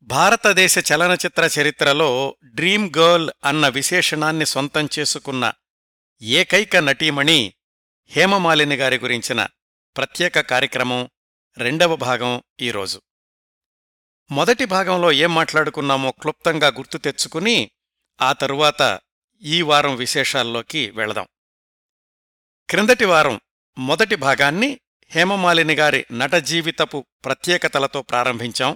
భారతదేశ చలనచిత్ర చరిత్రలో డ్రీమ్ గర్ల్ అన్న విశేషణాన్ని సొంతం చేసుకున్న ఏకైక నటీమణి హేమమాలిని గారి గురించిన ప్రత్యేక కార్యక్రమం రెండవ భాగం ఈరోజు మొదటి భాగంలో ఏం మాట్లాడుకున్నామో క్లుప్తంగా గుర్తు తెచ్చుకుని ఆ తరువాత ఈ వారం విశేషాల్లోకి వెళదాం క్రిందటి వారం మొదటి భాగాన్ని హేమమాలిని గారి నట జీవితపు ప్రత్యేకతలతో ప్రారంభించాం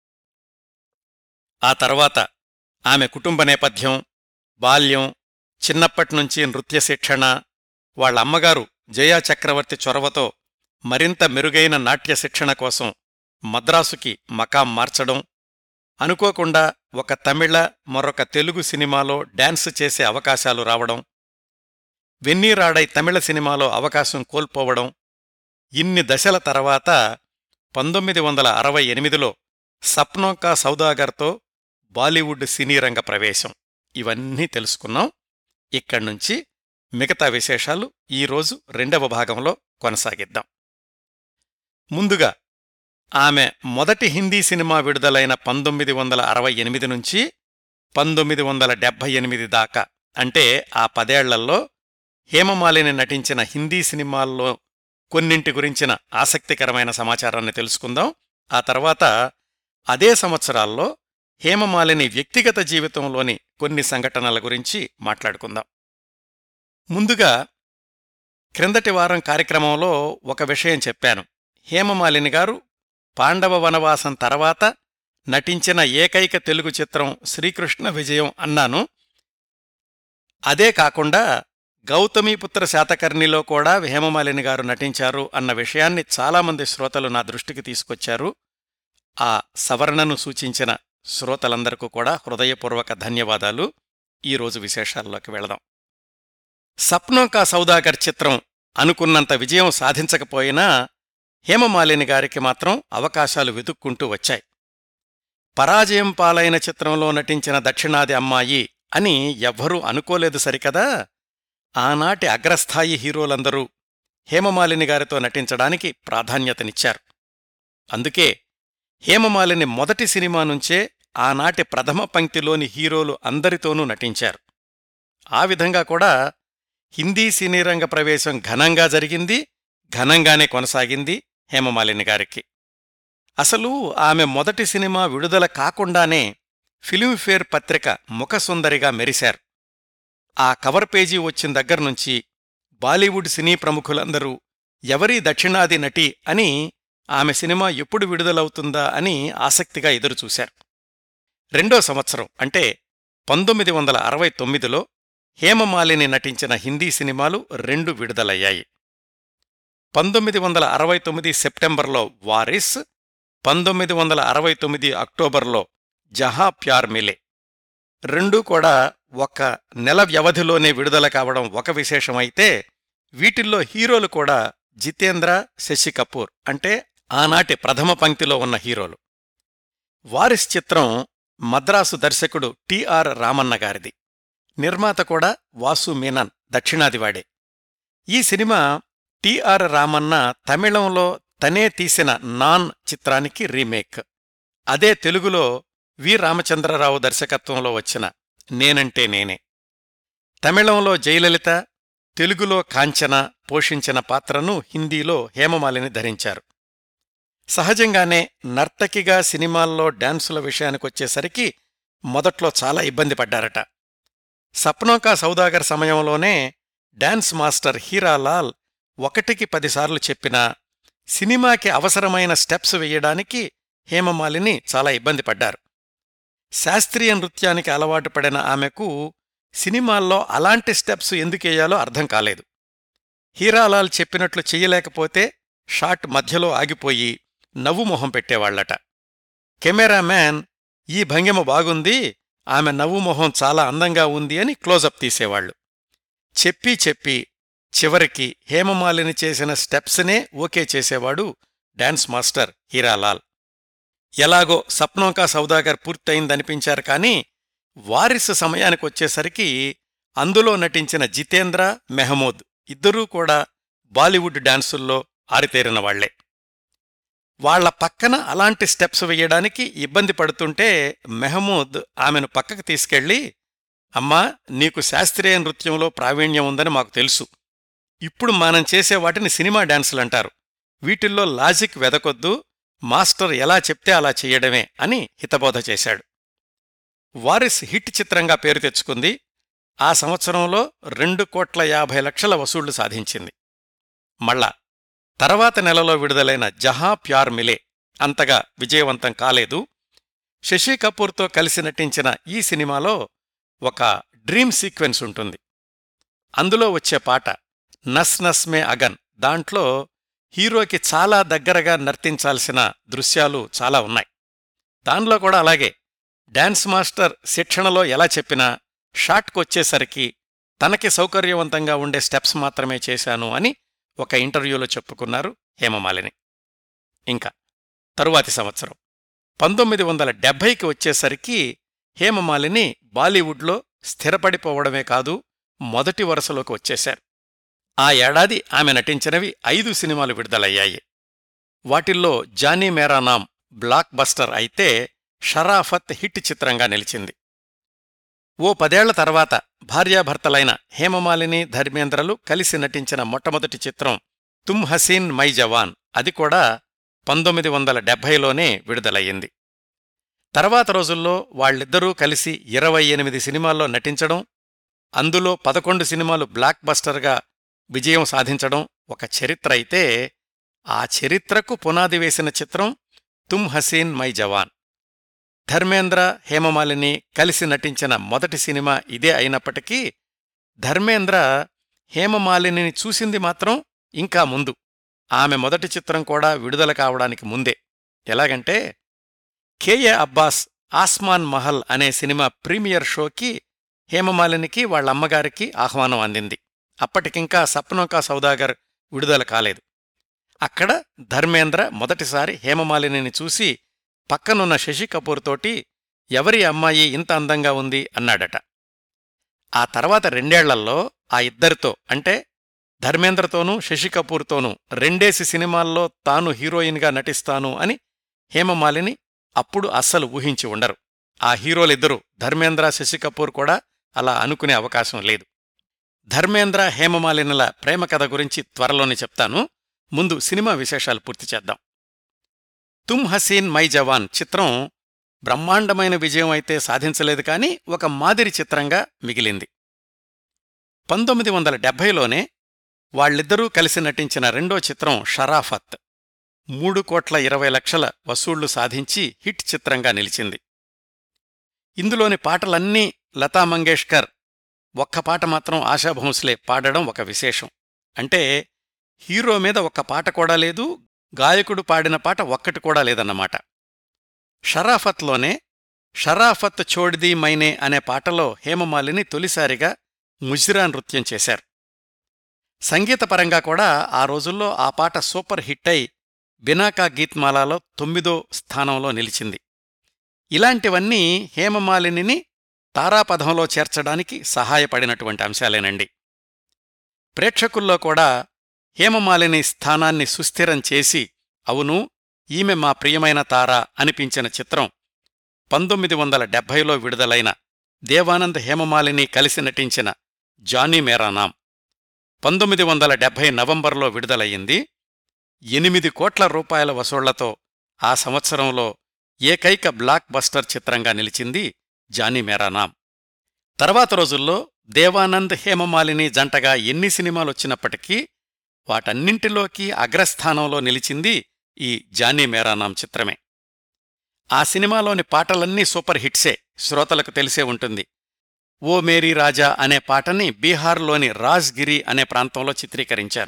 ఆ తర్వాత ఆమె కుటుంబ నేపథ్యం బాల్యం చిన్నప్పట్నుంచి నృత్య శిక్షణ వాళ్ళ అమ్మగారు జయా చక్రవర్తి చొరవతో మరింత మెరుగైన నాట్య శిక్షణ కోసం మద్రాసుకి మకాం మార్చడం అనుకోకుండా ఒక తమిళ మరొక తెలుగు సినిమాలో డాన్స్ చేసే అవకాశాలు రావడం వెన్నీరాడై తమిళ సినిమాలో అవకాశం కోల్పోవడం ఇన్ని దశల తర్వాత పంతొమ్మిది వందల అరవై ఎనిమిదిలో సప్నోకా సౌదాగర్తో బాలీవుడ్ సినీ రంగ ప్రవేశం ఇవన్నీ తెలుసుకున్నాం ఇక్కడ్నుంచి మిగతా విశేషాలు ఈరోజు రెండవ భాగంలో కొనసాగిద్దాం ముందుగా ఆమె మొదటి హిందీ సినిమా విడుదలైన పంతొమ్మిది వందల అరవై ఎనిమిది నుంచి పంతొమ్మిది వందల డెబ్భై ఎనిమిది దాకా అంటే ఆ పదేళ్లలో హేమమాలిని నటించిన హిందీ సినిమాల్లో కొన్నింటి గురించిన ఆసక్తికరమైన సమాచారాన్ని తెలుసుకుందాం ఆ తర్వాత అదే సంవత్సరాల్లో హేమమాలిని వ్యక్తిగత జీవితంలోని కొన్ని సంఘటనల గురించి మాట్లాడుకుందాం ముందుగా క్రిందటి వారం కార్యక్రమంలో ఒక విషయం చెప్పాను హేమమాలిని గారు పాండవ వనవాసం తర్వాత నటించిన ఏకైక తెలుగు చిత్రం శ్రీకృష్ణ విజయం అన్నాను అదే కాకుండా గౌతమీపుత్ర శాతకర్ణిలో కూడా హేమమాలిని గారు నటించారు అన్న విషయాన్ని చాలామంది శ్రోతలు నా దృష్టికి తీసుకొచ్చారు ఆ సవరణను సూచించిన శ్రోతలందరికీ కూడా హృదయపూర్వక ధన్యవాదాలు ఈరోజు విశేషాల్లోకి వెళదాం సప్నోం కా సౌదాగర్ చిత్రం అనుకున్నంత విజయం సాధించకపోయినా హేమమాలిని గారికి మాత్రం అవకాశాలు వెతుక్కుంటూ వచ్చాయి పరాజయం పాలైన చిత్రంలో నటించిన దక్షిణాది అమ్మాయి అని ఎవ్వరూ అనుకోలేదు సరికదా ఆనాటి అగ్రస్థాయి హీరోలందరూ హేమమాలిని గారితో నటించడానికి ప్రాధాన్యతనిచ్చారు అందుకే హేమమాలిని మొదటి సినిమా నుంచే ఆనాటి ప్రథమ పంక్తిలోని హీరోలు అందరితోనూ నటించారు ఆ విధంగా కూడా హిందీ సినీ రంగ ప్రవేశం ఘనంగా జరిగింది ఘనంగానే కొనసాగింది హేమమాలిని గారికి అసలు ఆమె మొదటి సినిమా విడుదల కాకుండానే ఫిలింఫేర్ పత్రిక ముఖసుందరిగా మెరిశారు ఆ కవర్ పేజీ వచ్చిన దగ్గర్నుంచి బాలీవుడ్ సినీ ప్రముఖులందరూ ఎవరీ దక్షిణాది నటి అని ఆమె సినిమా ఎప్పుడు విడుదలవుతుందా అని ఆసక్తిగా ఎదురుచూశారు రెండో సంవత్సరం అంటే పంతొమ్మిది వందల అరవై తొమ్మిదిలో హేమమాలిని నటించిన హిందీ సినిమాలు రెండు విడుదలయ్యాయి పంతొమ్మిది వందల అరవై తొమ్మిది సెప్టెంబర్లో వారిస్ పంతొమ్మిది వందల అరవై తొమ్మిది అక్టోబర్లో జహా ప్యార్ మిలే రెండూ కూడా ఒక నెల వ్యవధిలోనే విడుదల కావడం ఒక విశేషమైతే వీటిల్లో హీరోలు కూడా జితేంద్ర శశి కపూర్ అంటే ఆనాటి ప్రథమ పంక్తిలో ఉన్న హీరోలు వారిస్ చిత్రం మద్రాసు దర్శకుడు టిఆర్ రామన్న గారిది నిర్మాత కూడా వాసు మీనన్ దక్షిణాదివాడే ఈ సినిమా టిఆర్ రామన్న తమిళంలో తనే తీసిన నాన్ చిత్రానికి రీమేక్ అదే తెలుగులో వి రామచంద్రరావు దర్శకత్వంలో వచ్చిన నేనంటే నేనే తమిళంలో జయలలిత తెలుగులో కాంచన పోషించిన పాత్రను హిందీలో హేమమాలిని ధరించారు సహజంగానే నర్తకిగా సినిమాల్లో డాన్సుల విషయానికొచ్చేసరికి మొదట్లో చాలా ఇబ్బంది పడ్డారట సప్నోకా సౌదాగర్ సమయంలోనే డాన్స్ మాస్టర్ హీరాలాల్ ఒకటికి పదిసార్లు చెప్పినా సినిమాకి అవసరమైన స్టెప్స్ వెయ్యడానికి హేమమాలిని చాలా ఇబ్బంది పడ్డారు శాస్త్రీయ నృత్యానికి అలవాటు పడిన ఆమెకు సినిమాల్లో అలాంటి స్టెప్స్ ఎందుకేయాలో అర్థం కాలేదు హీరాలాల్ చెప్పినట్లు చెయ్యలేకపోతే షాట్ మధ్యలో ఆగిపోయి నవ్వు మొహం పెట్టేవాళ్లట కెమెరామ్యాన్ ఈ భంగిమ బాగుంది ఆమె నవ్వు మొహం చాలా అందంగా ఉంది అని క్లోజప్ తీసేవాళ్లు చెప్పి చెప్పి చివరికి హేమమాలిని చేసిన స్టెప్స్నే ఓకే చేసేవాడు డాన్స్ మాస్టర్ హీరాలాల్ ఎలాగో సప్నోకా సౌదాగర్ పూర్తయిందనిపించారు కాని వారిసు సమయానికొచ్చేసరికి అందులో నటించిన జితేంద్ర మెహమూద్ ఇద్దరూ కూడా బాలీవుడ్ డాన్సుల్లో ఆరితేరిన వాళ్లే వాళ్ల పక్కన అలాంటి స్టెప్స్ వెయ్యడానికి ఇబ్బంది పడుతుంటే మెహమూద్ ఆమెను పక్కకు తీసుకెళ్ళి అమ్మా నీకు శాస్త్రీయ నృత్యంలో ప్రావీణ్యం ఉందని మాకు తెలుసు ఇప్పుడు మనం చేసే వాటిని సినిమా డాన్సులంటారు వీటిల్లో లాజిక్ వెదకొద్దు మాస్టర్ ఎలా చెప్తే అలా చెయ్యడమే అని హితబోధ చేశాడు వారిస్ హిట్ చిత్రంగా పేరు తెచ్చుకుంది ఆ సంవత్సరంలో రెండు కోట్ల యాభై లక్షల వసూళ్లు సాధించింది మళ్ళా తర్వాత నెలలో విడుదలైన జహా ప్యార్ మిలే అంతగా విజయవంతం కాలేదు శశి కపూర్తో కలిసి నటించిన ఈ సినిమాలో ఒక డ్రీమ్ సీక్వెన్స్ ఉంటుంది అందులో వచ్చే పాట నస్ నస్ మే అగన్ దాంట్లో హీరోకి చాలా దగ్గరగా నర్తించాల్సిన దృశ్యాలు చాలా ఉన్నాయి దానిలో కూడా అలాగే డాన్స్ మాస్టర్ శిక్షణలో ఎలా చెప్పినా షాట్కొచ్చేసరికి తనకి సౌకర్యవంతంగా ఉండే స్టెప్స్ మాత్రమే చేశాను అని ఒక ఇంటర్వ్యూలో చెప్పుకున్నారు హేమమాలిని ఇంకా తరువాతి సంవత్సరం పంతొమ్మిది వందల డెబ్భైకి వచ్చేసరికి హేమమాలిని బాలీవుడ్లో స్థిరపడిపోవడమే కాదు మొదటి వరుసలోకి వచ్చేశారు ఆ ఏడాది ఆమె నటించినవి ఐదు సినిమాలు విడుదలయ్యాయి వాటిల్లో జానీ మేరా నామ్ బ్లాక్ బస్టర్ అయితే షరాఫత్ హిట్ చిత్రంగా నిలిచింది ఓ పదేళ్ల తర్వాత భార్యాభర్తలైన హేమమాలిని ధర్మేంద్రలు కలిసి నటించిన మొట్టమొదటి చిత్రం తుమ్ హసీన్ మై జవాన్ అది కూడా పంతొమ్మిది వందల డెబ్భైలోనే విడుదలయ్యింది తర్వాత రోజుల్లో వాళ్ళిద్దరూ కలిసి ఇరవై ఎనిమిది సినిమాల్లో నటించడం అందులో పదకొండు సినిమాలు బ్లాక్ బస్టర్గా విజయం సాధించడం ఒక చరిత్ర అయితే ఆ చరిత్రకు పునాది వేసిన చిత్రం తుమ్ హసీన్ మై జవాన్ ధర్మేంద్ర హేమమాలిని కలిసి నటించిన మొదటి సినిమా ఇదే అయినప్పటికీ ధర్మేంద్ర హేమమాలిని చూసింది మాత్రం ఇంకా ముందు ఆమె మొదటి చిత్రం కూడా విడుదల కావడానికి ముందే ఎలాగంటే కేఏ అబ్బాస్ ఆస్మాన్ మహల్ అనే సినిమా ప్రీమియర్ షోకి హేమమాలినికి వాళ్ళమ్మగారికి ఆహ్వానం అందింది అప్పటికింకా సప్నోకా సౌదాగర్ విడుదల కాలేదు అక్కడ ధర్మేంద్ర మొదటిసారి హేమమాలినిని చూసి పక్కనున్న శశి కపూర్ తోటి ఎవరి అమ్మాయి ఇంత అందంగా ఉంది అన్నాడట ఆ తర్వాత రెండేళ్లల్లో ఆ ఇద్దరితో అంటే ధర్మేంద్రతోనూ శశి కపూర్తోనూ రెండేసి సినిమాల్లో తాను హీరోయిన్గా నటిస్తాను అని హేమమాలిని అప్పుడు అస్సలు ఊహించి ఉండరు ఆ హీరోలిద్దరూ ధర్మేంద్ర శశి కపూర్ కూడా అలా అనుకునే అవకాశం లేదు ధర్మేంద్ర హేమమాలినుల ప్రేమ కథ గురించి త్వరలోనే చెప్తాను ముందు సినిమా విశేషాలు పూర్తి చేద్దాం తుమ్ హసీన్ మై జవాన్ చిత్రం బ్రహ్మాండమైన విజయం అయితే సాధించలేదు కానీ ఒక మాదిరి చిత్రంగా మిగిలింది పంతొమ్మిది వందల డెబ్భైలోనే వాళ్ళిద్దరూ కలిసి నటించిన రెండో చిత్రం షరాఫత్ మూడు కోట్ల ఇరవై లక్షల వసూళ్లు సాధించి హిట్ చిత్రంగా నిలిచింది ఇందులోని పాటలన్నీ లతా మంగేష్కర్ ఒక్క పాట మాత్రం ఆశా భోంస్లే పాడడం ఒక విశేషం అంటే హీరో మీద ఒక్క పాట కూడా లేదు గాయకుడు పాడిన పాట ఒక్కటి కూడా లేదన్నమాట షరాఫత్లోనే షరాఫత్ చోడిదీ మైనే అనే పాటలో హేమమాలిని తొలిసారిగా ముజిరా నృత్యం చేశారు సంగీతపరంగా కూడా ఆ రోజుల్లో ఆ పాట సూపర్ హిట్ అయి బినాకా గీత్మాలాలో తొమ్మిదో స్థానంలో నిలిచింది ఇలాంటివన్నీ హేమమాలినిని తారాపథంలో చేర్చడానికి సహాయపడినటువంటి అంశాలేనండి ప్రేక్షకుల్లో కూడా హేమమాలిని స్థానాన్ని సుస్థిరం చేసి అవును ఈమె మా ప్రియమైన తార అనిపించిన చిత్రం పంతొమ్మిది వందల డెబ్భైలో విడుదలైన దేవానంద్ హేమమాలిని కలిసి నటించిన జానీ మేరానాం పంతొమ్మిది వందల డెబ్భై నవంబర్లో విడుదలయ్యింది ఎనిమిది కోట్ల రూపాయల వసూళ్లతో ఆ సంవత్సరంలో ఏకైక బ్లాక్ బస్టర్ చిత్రంగా నిలిచింది జానీ మేరానాం తర్వాత రోజుల్లో దేవానంద్ హేమమాలిని జంటగా ఎన్ని సినిమాలొచ్చినప్పటికీ వాటన్నింటిలోకి అగ్రస్థానంలో నిలిచింది ఈ జానీ మేరానాం చిత్రమే ఆ సినిమాలోని పాటలన్నీ సూపర్ హిట్సే శ్రోతలకు తెలిసే ఉంటుంది ఓ మేరీ రాజా అనే పాటని బీహార్లోని రాజ్గిరి అనే ప్రాంతంలో చిత్రీకరించారు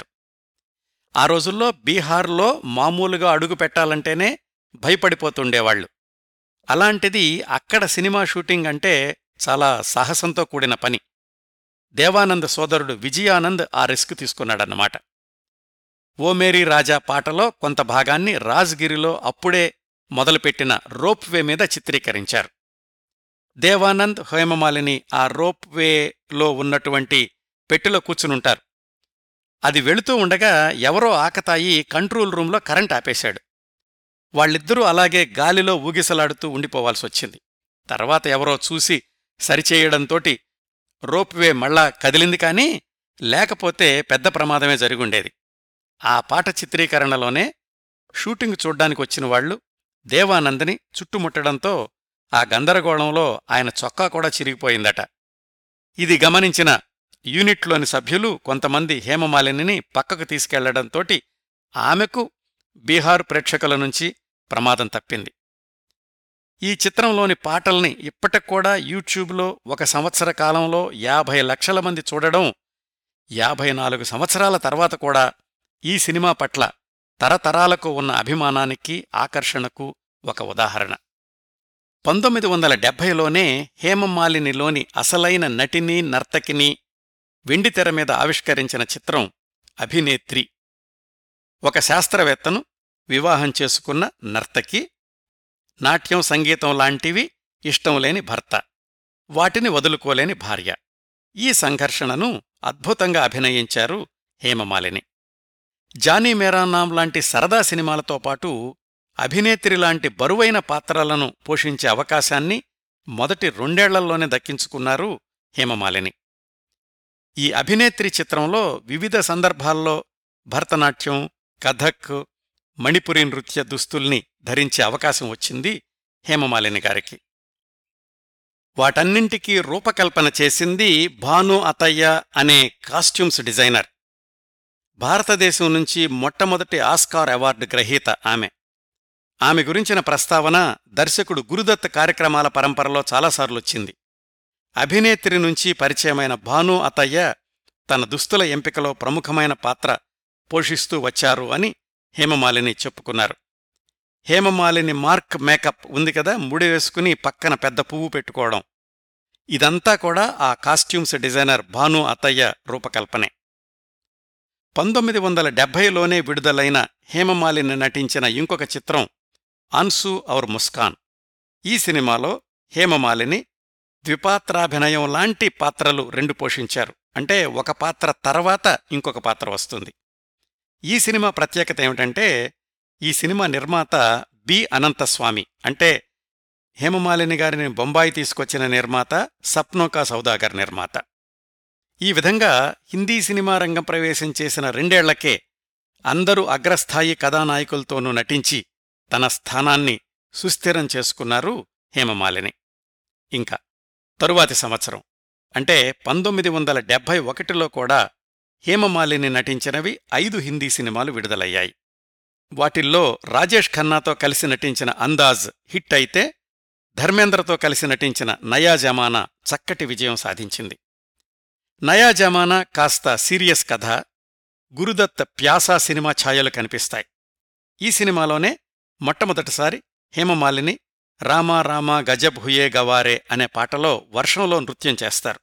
ఆ రోజుల్లో బీహార్లో మామూలుగా అడుగు పెట్టాలంటేనే భయపడిపోతుండేవాళ్లు అలాంటిది అక్కడ సినిమా షూటింగ్ అంటే చాలా సాహసంతో కూడిన పని దేవానంద్ సోదరుడు విజయానంద్ ఆ రిస్క్ తీసుకున్నాడన్నమాట ఓ మేరీ రాజా పాటలో కొంత భాగాన్ని రాజ్గిరిలో అప్పుడే మొదలుపెట్టిన రోప్వే మీద చిత్రీకరించారు దేవానంద్ హేమమాలిని ఆ రోప్వేలో ఉన్నటువంటి పెట్టెలో కూర్చునుంటారు అది వెళుతూ ఉండగా ఎవరో ఆకతాయి కంట్రోల్ రూంలో కరెంట్ ఆపేశాడు వాళ్ళిద్దరూ అలాగే గాలిలో ఊగిసలాడుతూ ఉండిపోవాల్సొచ్చింది తర్వాత ఎవరో చూసి సరిచేయడంతోటి రోప్వే మళ్ళా కదిలింది కానీ లేకపోతే పెద్ద ప్రమాదమే జరిగుండేది ఆ పాట చిత్రీకరణలోనే షూటింగ్ చూడ్డానికి వచ్చిన వాళ్లు దేవానందని చుట్టుముట్టడంతో ఆ గందరగోళంలో ఆయన చొక్కా కూడా చిరిగిపోయిందట ఇది గమనించిన యూనిట్లోని సభ్యులు కొంతమంది హేమమాలినిని పక్కకు తీసుకెళ్లడంతోటి ఆమెకు బీహార్ ప్రేక్షకుల నుంచి ప్రమాదం తప్పింది ఈ చిత్రంలోని పాటల్ని ఇప్పటికూడా యూట్యూబ్లో ఒక సంవత్సర కాలంలో యాభై లక్షల మంది చూడడం యాభై నాలుగు సంవత్సరాల తర్వాత కూడా ఈ సినిమా పట్ల తరతరాలకు ఉన్న అభిమానానికి ఆకర్షణకు ఒక ఉదాహరణ పంతొమ్మిది వందల డెబ్భైలోనే హేమమాలినిలోని అసలైన నటిని నర్తకిని వెండితెర మీద ఆవిష్కరించిన చిత్రం అభినేత్రి ఒక శాస్త్రవేత్తను వివాహం చేసుకున్న నర్తకి నాట్యం సంగీతం లాంటివి ఇష్టం లేని భర్త వాటిని వదులుకోలేని భార్య ఈ సంఘర్షణను అద్భుతంగా అభినయించారు హేమమాలిని జానీ మేరా నామ్ లాంటి సరదా సినిమాలతో పాటు అభినేత్రి లాంటి బరువైన పాత్రలను పోషించే అవకాశాన్ని మొదటి రెండేళ్లలోనే దక్కించుకున్నారు హేమమాలిని ఈ అభినేత్రి చిత్రంలో వివిధ సందర్భాల్లో భరతనాట్యం కథక్ మణిపురి నృత్య దుస్తుల్ని ధరించే అవకాశం వచ్చింది హేమమాలిని గారికి వాటన్నింటికీ రూపకల్పన చేసింది భాను అతయ్య అనే కాస్ట్యూమ్స్ డిజైనర్ భారతదేశం నుంచి మొట్టమొదటి ఆస్కార్ అవార్డు గ్రహీత ఆమె ఆమె గురించిన ప్రస్తావన దర్శకుడు గురుదత్ కార్యక్రమాల పరంపరలో చాలాసార్లొచ్చింది అభినేత్రి నుంచి పరిచయమైన భాను అతయ్య తన దుస్తుల ఎంపికలో ప్రముఖమైన పాత్ర పోషిస్తూ వచ్చారు అని హేమమాలిని చెప్పుకున్నారు హేమమాలిని మార్క్ మేకప్ ఉంది కదా ముడి వేసుకుని పక్కన పెద్ద పువ్వు పెట్టుకోవడం ఇదంతా కూడా ఆ కాస్ట్యూమ్స్ డిజైనర్ భాను అతయ్య రూపకల్పనే పంతొమ్మిది వందల డెబ్భైలోనే విడుదలైన హేమమాలిని నటించిన ఇంకొక చిత్రం అన్సు ఔర్ ముస్కాన్ ఈ సినిమాలో హేమమాలిని ద్విపాత్రాభినయం లాంటి పాత్రలు రెండు పోషించారు అంటే ఒక పాత్ర తర్వాత ఇంకొక పాత్ర వస్తుంది ఈ సినిమా ప్రత్యేకత ఏమిటంటే ఈ సినిమా నిర్మాత బి అనంతస్వామి అంటే హేమమాలిని గారిని బొంబాయి తీసుకొచ్చిన నిర్మాత సప్నోకా సౌదాగర్ నిర్మాత ఈ విధంగా హిందీ సినిమా రంగం ప్రవేశం చేసిన రెండేళ్లకే అందరూ అగ్రస్థాయి కథానాయకులతోనూ నటించి తన స్థానాన్ని సుస్థిరం చేసుకున్నారు హేమమాలిని ఇంకా తరువాతి సంవత్సరం అంటే పంతొమ్మిది వందల డెబ్భై ఒకటిలో కూడా హేమమాలిని నటించినవి ఐదు హిందీ సినిమాలు విడుదలయ్యాయి వాటిల్లో రాజేష్ ఖన్నాతో కలిసి నటించిన అందాజ్ హిట్ అయితే ధర్మేంద్రతో కలిసి నటించిన నయా జమానా చక్కటి విజయం సాధించింది నయా జమానా కాస్త సీరియస్ కథ గురుదత్ ప్యాసా సినిమా ఛాయలు కనిపిస్తాయి ఈ సినిమాలోనే మొట్టమొదటిసారి హేమమాలిని రామా రామా గజబ్ హుయే గవారే అనే పాటలో వర్షంలో నృత్యం చేస్తారు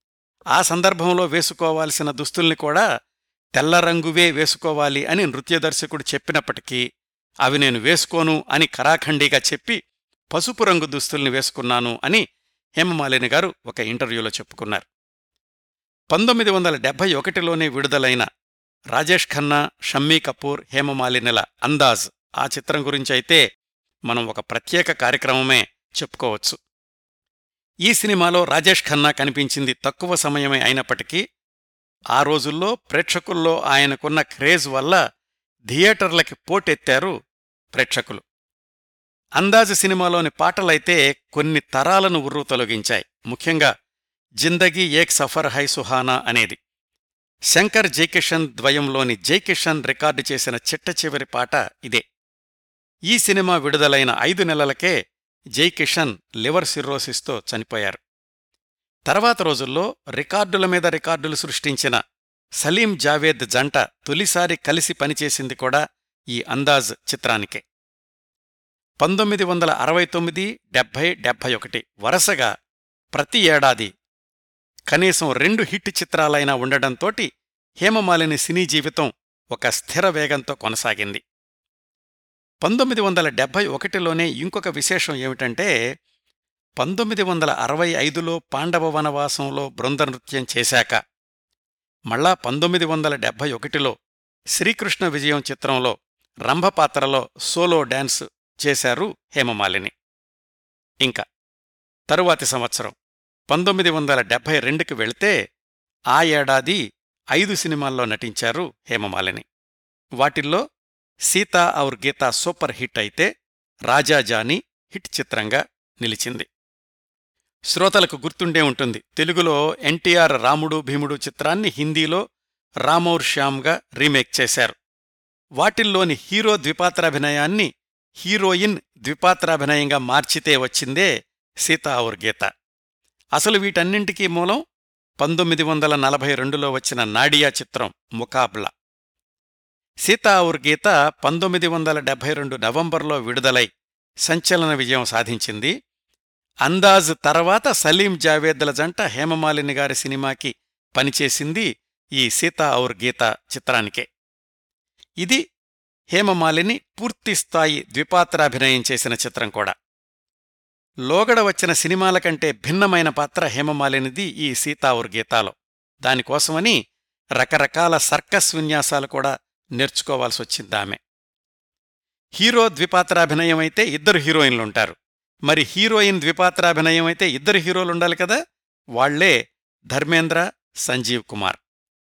ఆ సందర్భంలో వేసుకోవాల్సిన దుస్తుల్ని కూడా తెల్ల రంగువే వేసుకోవాలి అని నృత్యదర్శకుడు చెప్పినప్పటికీ అవి నేను వేసుకోను అని కరాఖండిగా చెప్పి పసుపు రంగు దుస్తుల్ని వేసుకున్నాను అని హేమమాలిని గారు ఒక ఇంటర్వ్యూలో చెప్పుకున్నారు పంతొమ్మిది వందల డెబ్భై ఒకటిలోనే విడుదలైన రాజేష్ ఖన్నా షమ్మీ కపూర్ హేమమాలినిల అందాజ్ ఆ చిత్రం గురించైతే మనం ఒక ప్రత్యేక కార్యక్రమమే చెప్పుకోవచ్చు ఈ సినిమాలో రాజేష్ ఖన్నా కనిపించింది తక్కువ సమయమే అయినప్పటికీ ఆ రోజుల్లో ప్రేక్షకుల్లో ఆయనకున్న క్రేజ్ వల్ల థియేటర్లకి పోటెత్తారు ప్రేక్షకులు అందాజు సినిమాలోని పాటలైతే కొన్ని తరాలను ఉర్రు తొలగించాయి ముఖ్యంగా జిందగీ ఏక్ సఫర్ హై సుహానా అనేది శంకర్ జైకిషన్ ద్వయంలోని జైకిషన్ రికార్డు చేసిన చిట్ట చివరి పాట ఇదే ఈ సినిమా విడుదలైన ఐదు నెలలకే జైకిషన్ లివర్ సిర్రోసిస్తో చనిపోయారు తర్వాత రోజుల్లో రికార్డుల మీద రికార్డులు సృష్టించిన సలీం జావేద్ జంట తొలిసారి కలిసి పనిచేసింది కూడా ఈ అందాజ్ చిత్రానికే పంతొమ్మిది వందల అరవై తొమ్మిది డెబ్భై డెబ్భై ఒకటి వరుసగా ప్రతి ఏడాది కనీసం రెండు హిట్ చిత్రాలైనా ఉండడంతోటి హేమమాలిని సినీ జీవితం ఒక స్థిర వేగంతో కొనసాగింది పంతొమ్మిది వందల డెబ్భై ఒకటిలోనే ఇంకొక విశేషం ఏమిటంటే పంతొమ్మిది వందల అరవై ఐదులో పాండవ వనవాసంలో బృందనృత్యం చేశాక మళ్ళా పంతొమ్మిది వందల డెబ్భై ఒకటిలో శ్రీకృష్ణ విజయం చిత్రంలో రంభ పాత్రలో సోలో డాన్స్ చేశారు హేమమాలిని ఇంకా తరువాతి సంవత్సరం పంతొమ్మిది వందల డెబ్భై రెండుకి వెళితే ఆ ఏడాది ఐదు సినిమాల్లో నటించారు హేమమాలిని వాటిల్లో సీతా ఔర్ గీత సూపర్ హిట్ అయితే రాజాజాని హిట్ చిత్రంగా నిలిచింది శ్రోతలకు గుర్తుండే ఉంటుంది తెలుగులో ఎన్టీఆర్ రాముడు భీముడు చిత్రాన్ని హిందీలో రామౌర్ శ్యామ్గా రీమేక్ చేశారు వాటిల్లోని హీరో ద్విపాత్రాభినయాన్ని హీరోయిన్ ద్విపాత్రాభినయంగా మార్చితే వచ్చిందే సీతా ఔర్ గీత అసలు వీటన్నింటికీ మూలం పంతొమ్మిది వందల నలభై రెండులో వచ్చిన నాడియా చిత్రం ముకాబ్లా సీతా ఔర్ గీత పంతొమ్మిది వందల డెబ్బై రెండు నవంబర్లో విడుదలై సంచలన విజయం సాధించింది అందాజ్ తర్వాత సలీం జావేద్ల జంట హేమమాలిని గారి సినిమాకి పనిచేసింది ఈ సీతా ఔర్ గీత చిత్రానికే ఇది హేమమాలిని పూర్తిస్థాయి ద్విపాత్రాభినయం చేసిన చిత్రం కూడా లోగడ వచ్చిన సినిమాల కంటే భిన్నమైన పాత్ర హేమమాలినిది ఈ సీతా ఔర్ గీతాలో దానికోసమని రకరకాల సర్కస్ విన్యాసాలు కూడా నేర్చుకోవాల్సొచ్చిందామె హీరో ద్విపాత్రాభినయం అయితే ఇద్దరు హీరోయిన్లుంటారు మరి హీరోయిన్ ద్విపాత్రాభినయం అయితే ఇద్దరు హీరోలుండాలి కదా వాళ్లే ధర్మేంద్ర సంజీవ్ కుమార్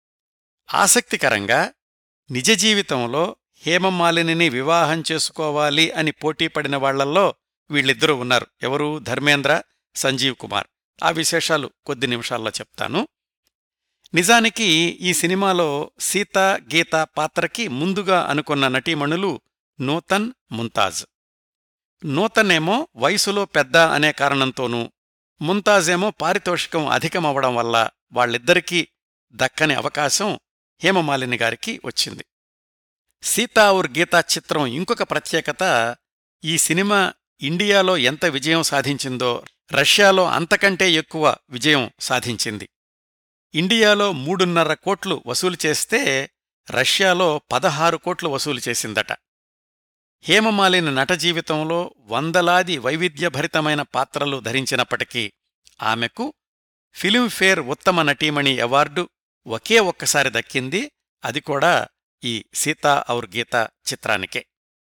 ఆసక్తికరంగా నిజ జీవితంలో హేమమాలినిని వివాహం చేసుకోవాలి అని పోటీపడిన వాళ్లల్లో వీళ్ళిద్దరూ ఉన్నారు ఎవరు ధర్మేంద్ర సంజీవ్ కుమార్ ఆ విశేషాలు కొద్ది నిమిషాల్లో చెప్తాను నిజానికి ఈ సినిమాలో సీత గీత పాత్రకి ముందుగా అనుకున్న నటీమణులు నూతన్ ముంతాజ్ నూతనేమో వయసులో పెద్ద అనే కారణంతోనూ ముంతాజేమో పారితోషికం అధికమవడం వల్ల వాళ్ళిద్దరికీ దక్కని అవకాశం హేమమాలిని గారికి వచ్చింది సీతా ఔర్ గీతా చిత్రం ఇంకొక ప్రత్యేకత ఈ సినిమా ఇండియాలో ఎంత విజయం సాధించిందో రష్యాలో అంతకంటే ఎక్కువ విజయం సాధించింది ఇండియాలో మూడున్నర కోట్లు వసూలు చేస్తే రష్యాలో పదహారు కోట్లు వసూలు చేసిందట హేమమాలిని నట జీవితంలో వందలాది వైవిధ్యభరితమైన పాత్రలు ధరించినప్పటికీ ఆమెకు ఫిలింఫేర్ ఉత్తమ నటీమణి అవార్డు ఒకే ఒక్కసారి దక్కింది అది కూడా ఈ సీతా ఔర్ గీత చిత్రానికే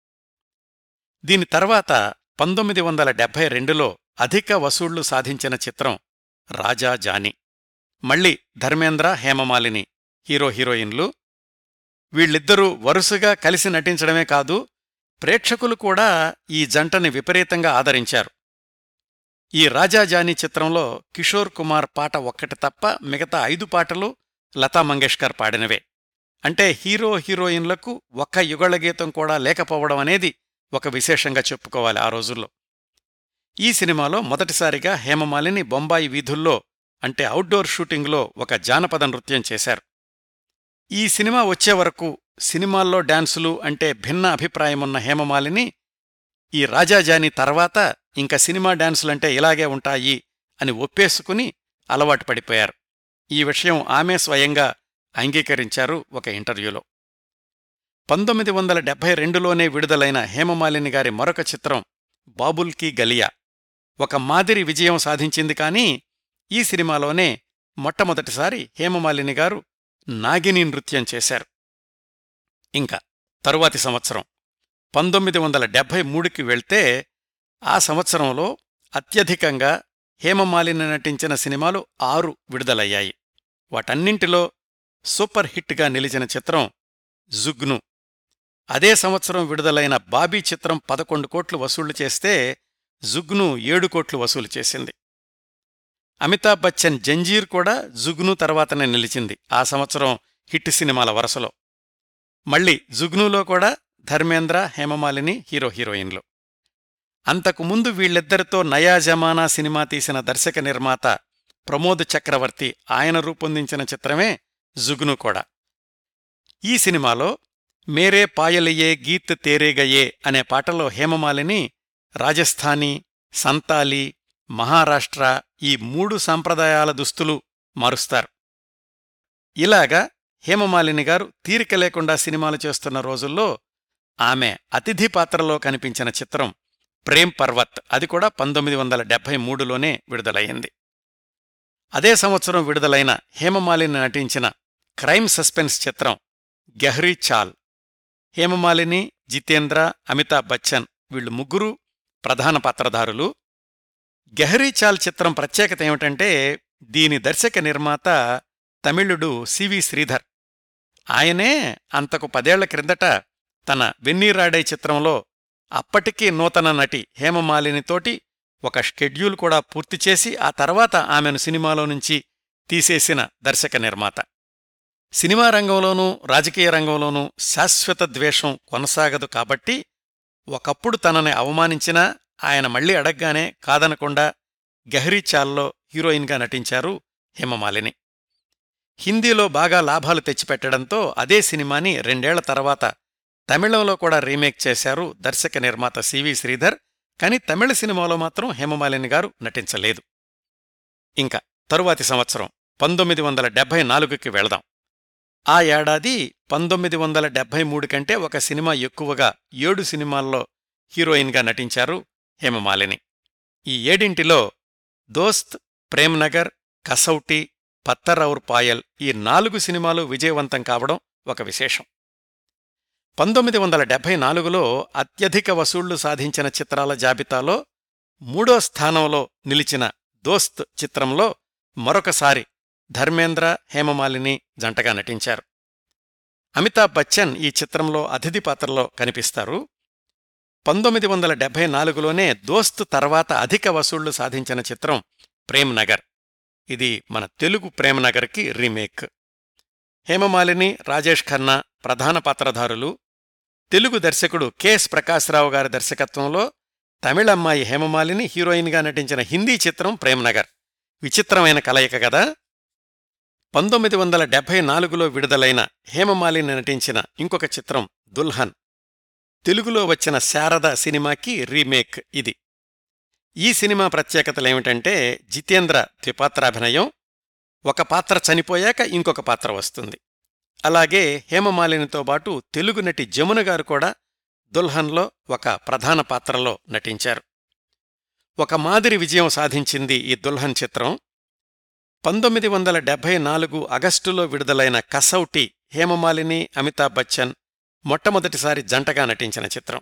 దీని తర్వాత పంతొమ్మిది వందల డెబ్భై రెండులో అధిక వసూళ్లు సాధించిన చిత్రం రాజా జానీ మళ్ళీ ధర్మేంద్ర హేమమాలిని హీరో హీరోయిన్లు వీళ్ళిద్దరూ వరుసగా కలిసి నటించడమే కాదు ప్రేక్షకులు కూడా ఈ జంటని విపరీతంగా ఆదరించారు ఈ రాజాజానీ చిత్రంలో కిషోర్ కుమార్ పాట ఒక్కటి తప్ప మిగతా ఐదు పాటలు లతా మంగేష్కర్ పాడినవే అంటే హీరో హీరోయిన్లకు ఒక్క యుగళ గీతం కూడా లేకపోవడం అనేది ఒక విశేషంగా చెప్పుకోవాలి ఆ రోజుల్లో ఈ సినిమాలో మొదటిసారిగా హేమమాలిని బొంబాయి వీధుల్లో అంటే అవుట్డోర్ షూటింగ్లో ఒక జానపద నృత్యం చేశారు ఈ సినిమా వచ్చే వరకు సినిమాల్లో డాన్సులు అంటే భిన్న అభిప్రాయమున్న హేమమాలిని ఈ రాజాజాని తర్వాత ఇంక సినిమా డాన్సులంటే ఇలాగే ఉంటాయి అని ఒప్పేసుకుని అలవాటు పడిపోయారు ఈ విషయం ఆమె స్వయంగా అంగీకరించారు ఒక ఇంటర్వ్యూలో పంతొమ్మిది వందల డెబ్బై రెండులోనే విడుదలైన హేమమాలిని గారి మరొక చిత్రం బాబుల్కీ గలియా ఒక మాదిరి విజయం సాధించింది కానీ ఈ సినిమాలోనే మొట్టమొదటిసారి హేమమాలిని గారు నాగిని నృత్యం చేశారు ఇంకా తరువాతి సంవత్సరం పంతొమ్మిది వందల డెబ్భై మూడుకి వెళ్తే ఆ సంవత్సరంలో అత్యధికంగా హేమమాలిని నటించిన సినిమాలు ఆరు విడుదలయ్యాయి వాటన్నింటిలో సూపర్ హిట్గా నిలిచిన చిత్రం జుగ్ను అదే సంవత్సరం విడుదలైన బాబీ చిత్రం పదకొండు కోట్లు వసూళ్లు చేస్తే జుగ్ను ఏడు కోట్లు వసూలు చేసింది అమితాబ్ బచ్చన్ జంజీర్ కూడా జుగ్ను తర్వాతనే నిలిచింది ఆ సంవత్సరం హిట్ సినిమాల వరుసలో మళ్ళీ జుగ్నులో కూడా ధర్మేంద్ర హేమమాలిని హీరో హీరోయిన్లు అంతకుముందు వీళ్ళిద్దరితో నయా జమానా సినిమా తీసిన దర్శక నిర్మాత ప్రమోద్ చక్రవర్తి ఆయన రూపొందించిన చిత్రమే జుగ్ను కూడా ఈ సినిమాలో మేరే పాయలయే గీత్ తేరేగయే అనే పాటలో హేమమాలిని రాజస్థానీ సంతాలి మహారాష్ట్ర ఈ మూడు సంప్రదాయాల దుస్తులు మారుస్తారు ఇలాగా హేమమాలిని గారు తీరిక లేకుండా సినిమాలు చేస్తున్న రోజుల్లో ఆమె అతిథి పాత్రలో కనిపించిన చిత్రం ప్రేమ్ పర్వత్ అది కూడా పంతొమ్మిది వందల డెబ్బై మూడులోనే విడుదలయ్యింది అదే సంవత్సరం విడుదలైన హేమమాలిని నటించిన క్రైమ్ సస్పెన్స్ చిత్రం గెహ్రీ చాల్ హేమమాలిని జితేంద్ర అమితాబ్ బచ్చన్ వీళ్ళు ముగ్గురు ప్రధాన పాత్రధారులు గెహరీ చాల్ చిత్రం ప్రత్యేకత ఏమిటంటే దీని దర్శక నిర్మాత తమిళుడు సివి శ్రీధర్ ఆయనే అంతకు పదేళ్ల క్రిందట తన వెన్నీరాడై చిత్రంలో అప్పటికీ నూతన నటి హేమమాలినితోటి ఒక షెడ్యూల్ కూడా పూర్తి చేసి ఆ తర్వాత ఆమెను సినిమాలో నుంచి తీసేసిన దర్శక నిర్మాత సినిమా రంగంలోనూ రాజకీయ రంగంలోనూ శాశ్వత ద్వేషం కొనసాగదు కాబట్టి ఒకప్పుడు తనని అవమానించినా ఆయన మళ్లీ అడగ్గానే కాదనకుండా గహరీ చాల్లో హీరోయిన్గా నటించారు హేమమాలిని హిందీలో బాగా లాభాలు తెచ్చిపెట్టడంతో అదే సినిమాని రెండేళ్ల తర్వాత తమిళంలో కూడా రీమేక్ చేశారు దర్శక నిర్మాత సివి శ్రీధర్ కాని తమిళ సినిమాలో మాత్రం హేమమాలిని గారు నటించలేదు ఇంకా తరువాతి సంవత్సరం పంతొమ్మిది వందల డెబ్బై నాలుగుకి వెళదాం ఆ ఏడాది పంతొమ్మిది వందల డెబ్బై మూడు కంటే ఒక సినిమా ఎక్కువగా ఏడు సినిమాల్లో హీరోయిన్గా నటించారు హేమమాలిని ఈ ఏడింటిలో దోస్త్ ప్రేమ్నగర్ కసౌటి పత్తర్ ఔర్ పాయల్ ఈ నాలుగు సినిమాలు విజయవంతం కావడం ఒక విశేషం పంతొమ్మిది వందల డెబ్బై నాలుగులో అత్యధిక వసూళ్లు సాధించిన చిత్రాల జాబితాలో మూడో స్థానంలో నిలిచిన దోస్త్ చిత్రంలో మరొకసారి ధర్మేంద్ర హేమమాలిని జంటగా నటించారు అమితాబ్ బచ్చన్ ఈ చిత్రంలో అతిథి పాత్రలో కనిపిస్తారు పంతొమ్మిది వందల డెబ్బై నాలుగులోనే దోస్త్ తర్వాత అధిక వసూళ్లు సాధించిన చిత్రం ప్రేమ్ నగర్ ఇది మన తెలుగు ప్రేమ్ నగర్కి రీమేక్ హేమమాలిని రాజేష్ ఖన్నా ప్రధాన పాత్రధారులు తెలుగు దర్శకుడు కెఎస్ ప్రకాశ్రావు గారి దర్శకత్వంలో తమిళమ్మాయి హేమమాలిని హీరోయిన్గా నటించిన హిందీ చిత్రం ప్రేమ్ నగర్ విచిత్రమైన కలయిక కదా పంతొమ్మిది వందల డెబ్బై నాలుగులో విడుదలైన హేమమాలిని నటించిన ఇంకొక చిత్రం దుల్హన్ తెలుగులో వచ్చిన శారద సినిమాకి రీమేక్ ఇది ఈ సినిమా ప్రత్యేకతలేమిటంటే జితేంద్ర ద్విపాత్రాభినయం ఒక పాత్ర చనిపోయాక ఇంకొక పాత్ర వస్తుంది అలాగే హేమమాలినితో పాటు తెలుగు నటి జమున గారు కూడా దుల్హన్లో ఒక ప్రధాన పాత్రలో నటించారు ఒక మాదిరి విజయం సాధించింది ఈ దుల్హన్ చిత్రం పంతొమ్మిది వందల డెబ్బై నాలుగు ఆగస్టులో విడుదలైన కసౌటి హేమమాలిని అమితాబ్ బచ్చన్ మొట్టమొదటిసారి జంటగా నటించిన చిత్రం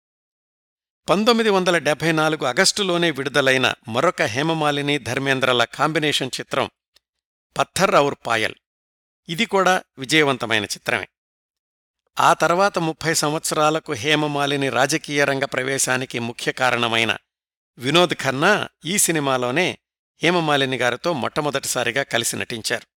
పంతొమ్మిది వందల డెబ్బై నాలుగు ఆగస్టులోనే విడుదలైన మరొక హేమమాలిని ధర్మేంద్రల కాంబినేషన్ చిత్రం పత్థర్ ఔర్ పాయల్ ఇది కూడా విజయవంతమైన చిత్రమే ఆ తర్వాత ముప్పై సంవత్సరాలకు హేమమాలిని రాజకీయ రంగ ప్రవేశానికి ముఖ్య కారణమైన వినోద్ ఖన్నా ఈ సినిమాలోనే హేమమాలిని గారితో మొట్టమొదటిసారిగా కలిసి నటించారు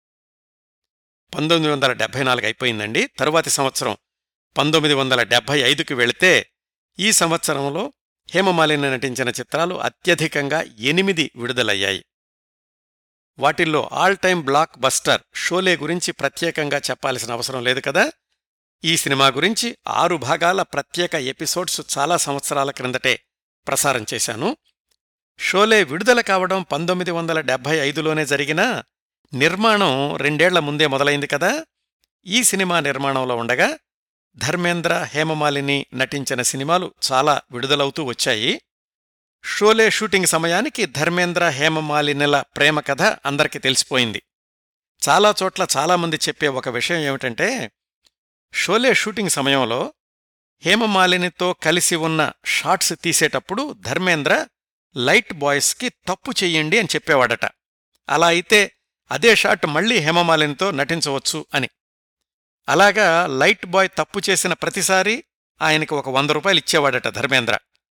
పంతొమ్మిది వందల డెబ్బై నాలుగు అయిపోయిందండి తరువాతి సంవత్సరం పంతొమ్మిది వందల డెబ్బై ఐదుకి వెళితే ఈ సంవత్సరంలో హేమమాలిని నటించిన చిత్రాలు అత్యధికంగా ఎనిమిది విడుదలయ్యాయి వాటిల్లో all time blockbuster Sholay గురించి ప్రత్యేకంగా చెప్పాల్సిన అవసరం లేదు కదా ఈ సినిమా గురించి ఆరు భాగాల ప్రత్యేక ఎపిసోడ్స్ చాలా సంవత్సరాల క్రిందటే ప్రసారం చేశాను షోలే విడుదల కావడం పంతొమ్మిది వందల డెబ్బై ఐదులోనే జరిగినా నిర్మాణం రెండేళ్ల ముందే మొదలైంది కదా ఈ సినిమా నిర్మాణంలో ఉండగా ధర్మేంద్ర హేమమాలిని నటించిన సినిమాలు చాలా విడుదలవుతూ వచ్చాయి షోలే షూటింగ్ సమయానికి ధర్మేంద్ర హేమమాలినిల ప్రేమ కథ అందరికీ తెలిసిపోయింది చాలా చోట్ల చాలామంది చెప్పే ఒక విషయం ఏమిటంటే షోలే షూటింగ్ సమయంలో హేమమాలినితో కలిసి ఉన్న షాట్స్ తీసేటప్పుడు ధర్మేంద్ర లైట్ బాయ్స్కి తప్పు చెయ్యండి అని చెప్పేవాడట అలా అయితే అదే షాట్ మళ్లీ హేమమాలినితో నటించవచ్చు అని అలాగా లైట్ బాయ్ తప్పు చేసిన ప్రతిసారి ఆయనకి ఒక వంద రూపాయలు ఇచ్చేవాడట ధర్మేంద్ర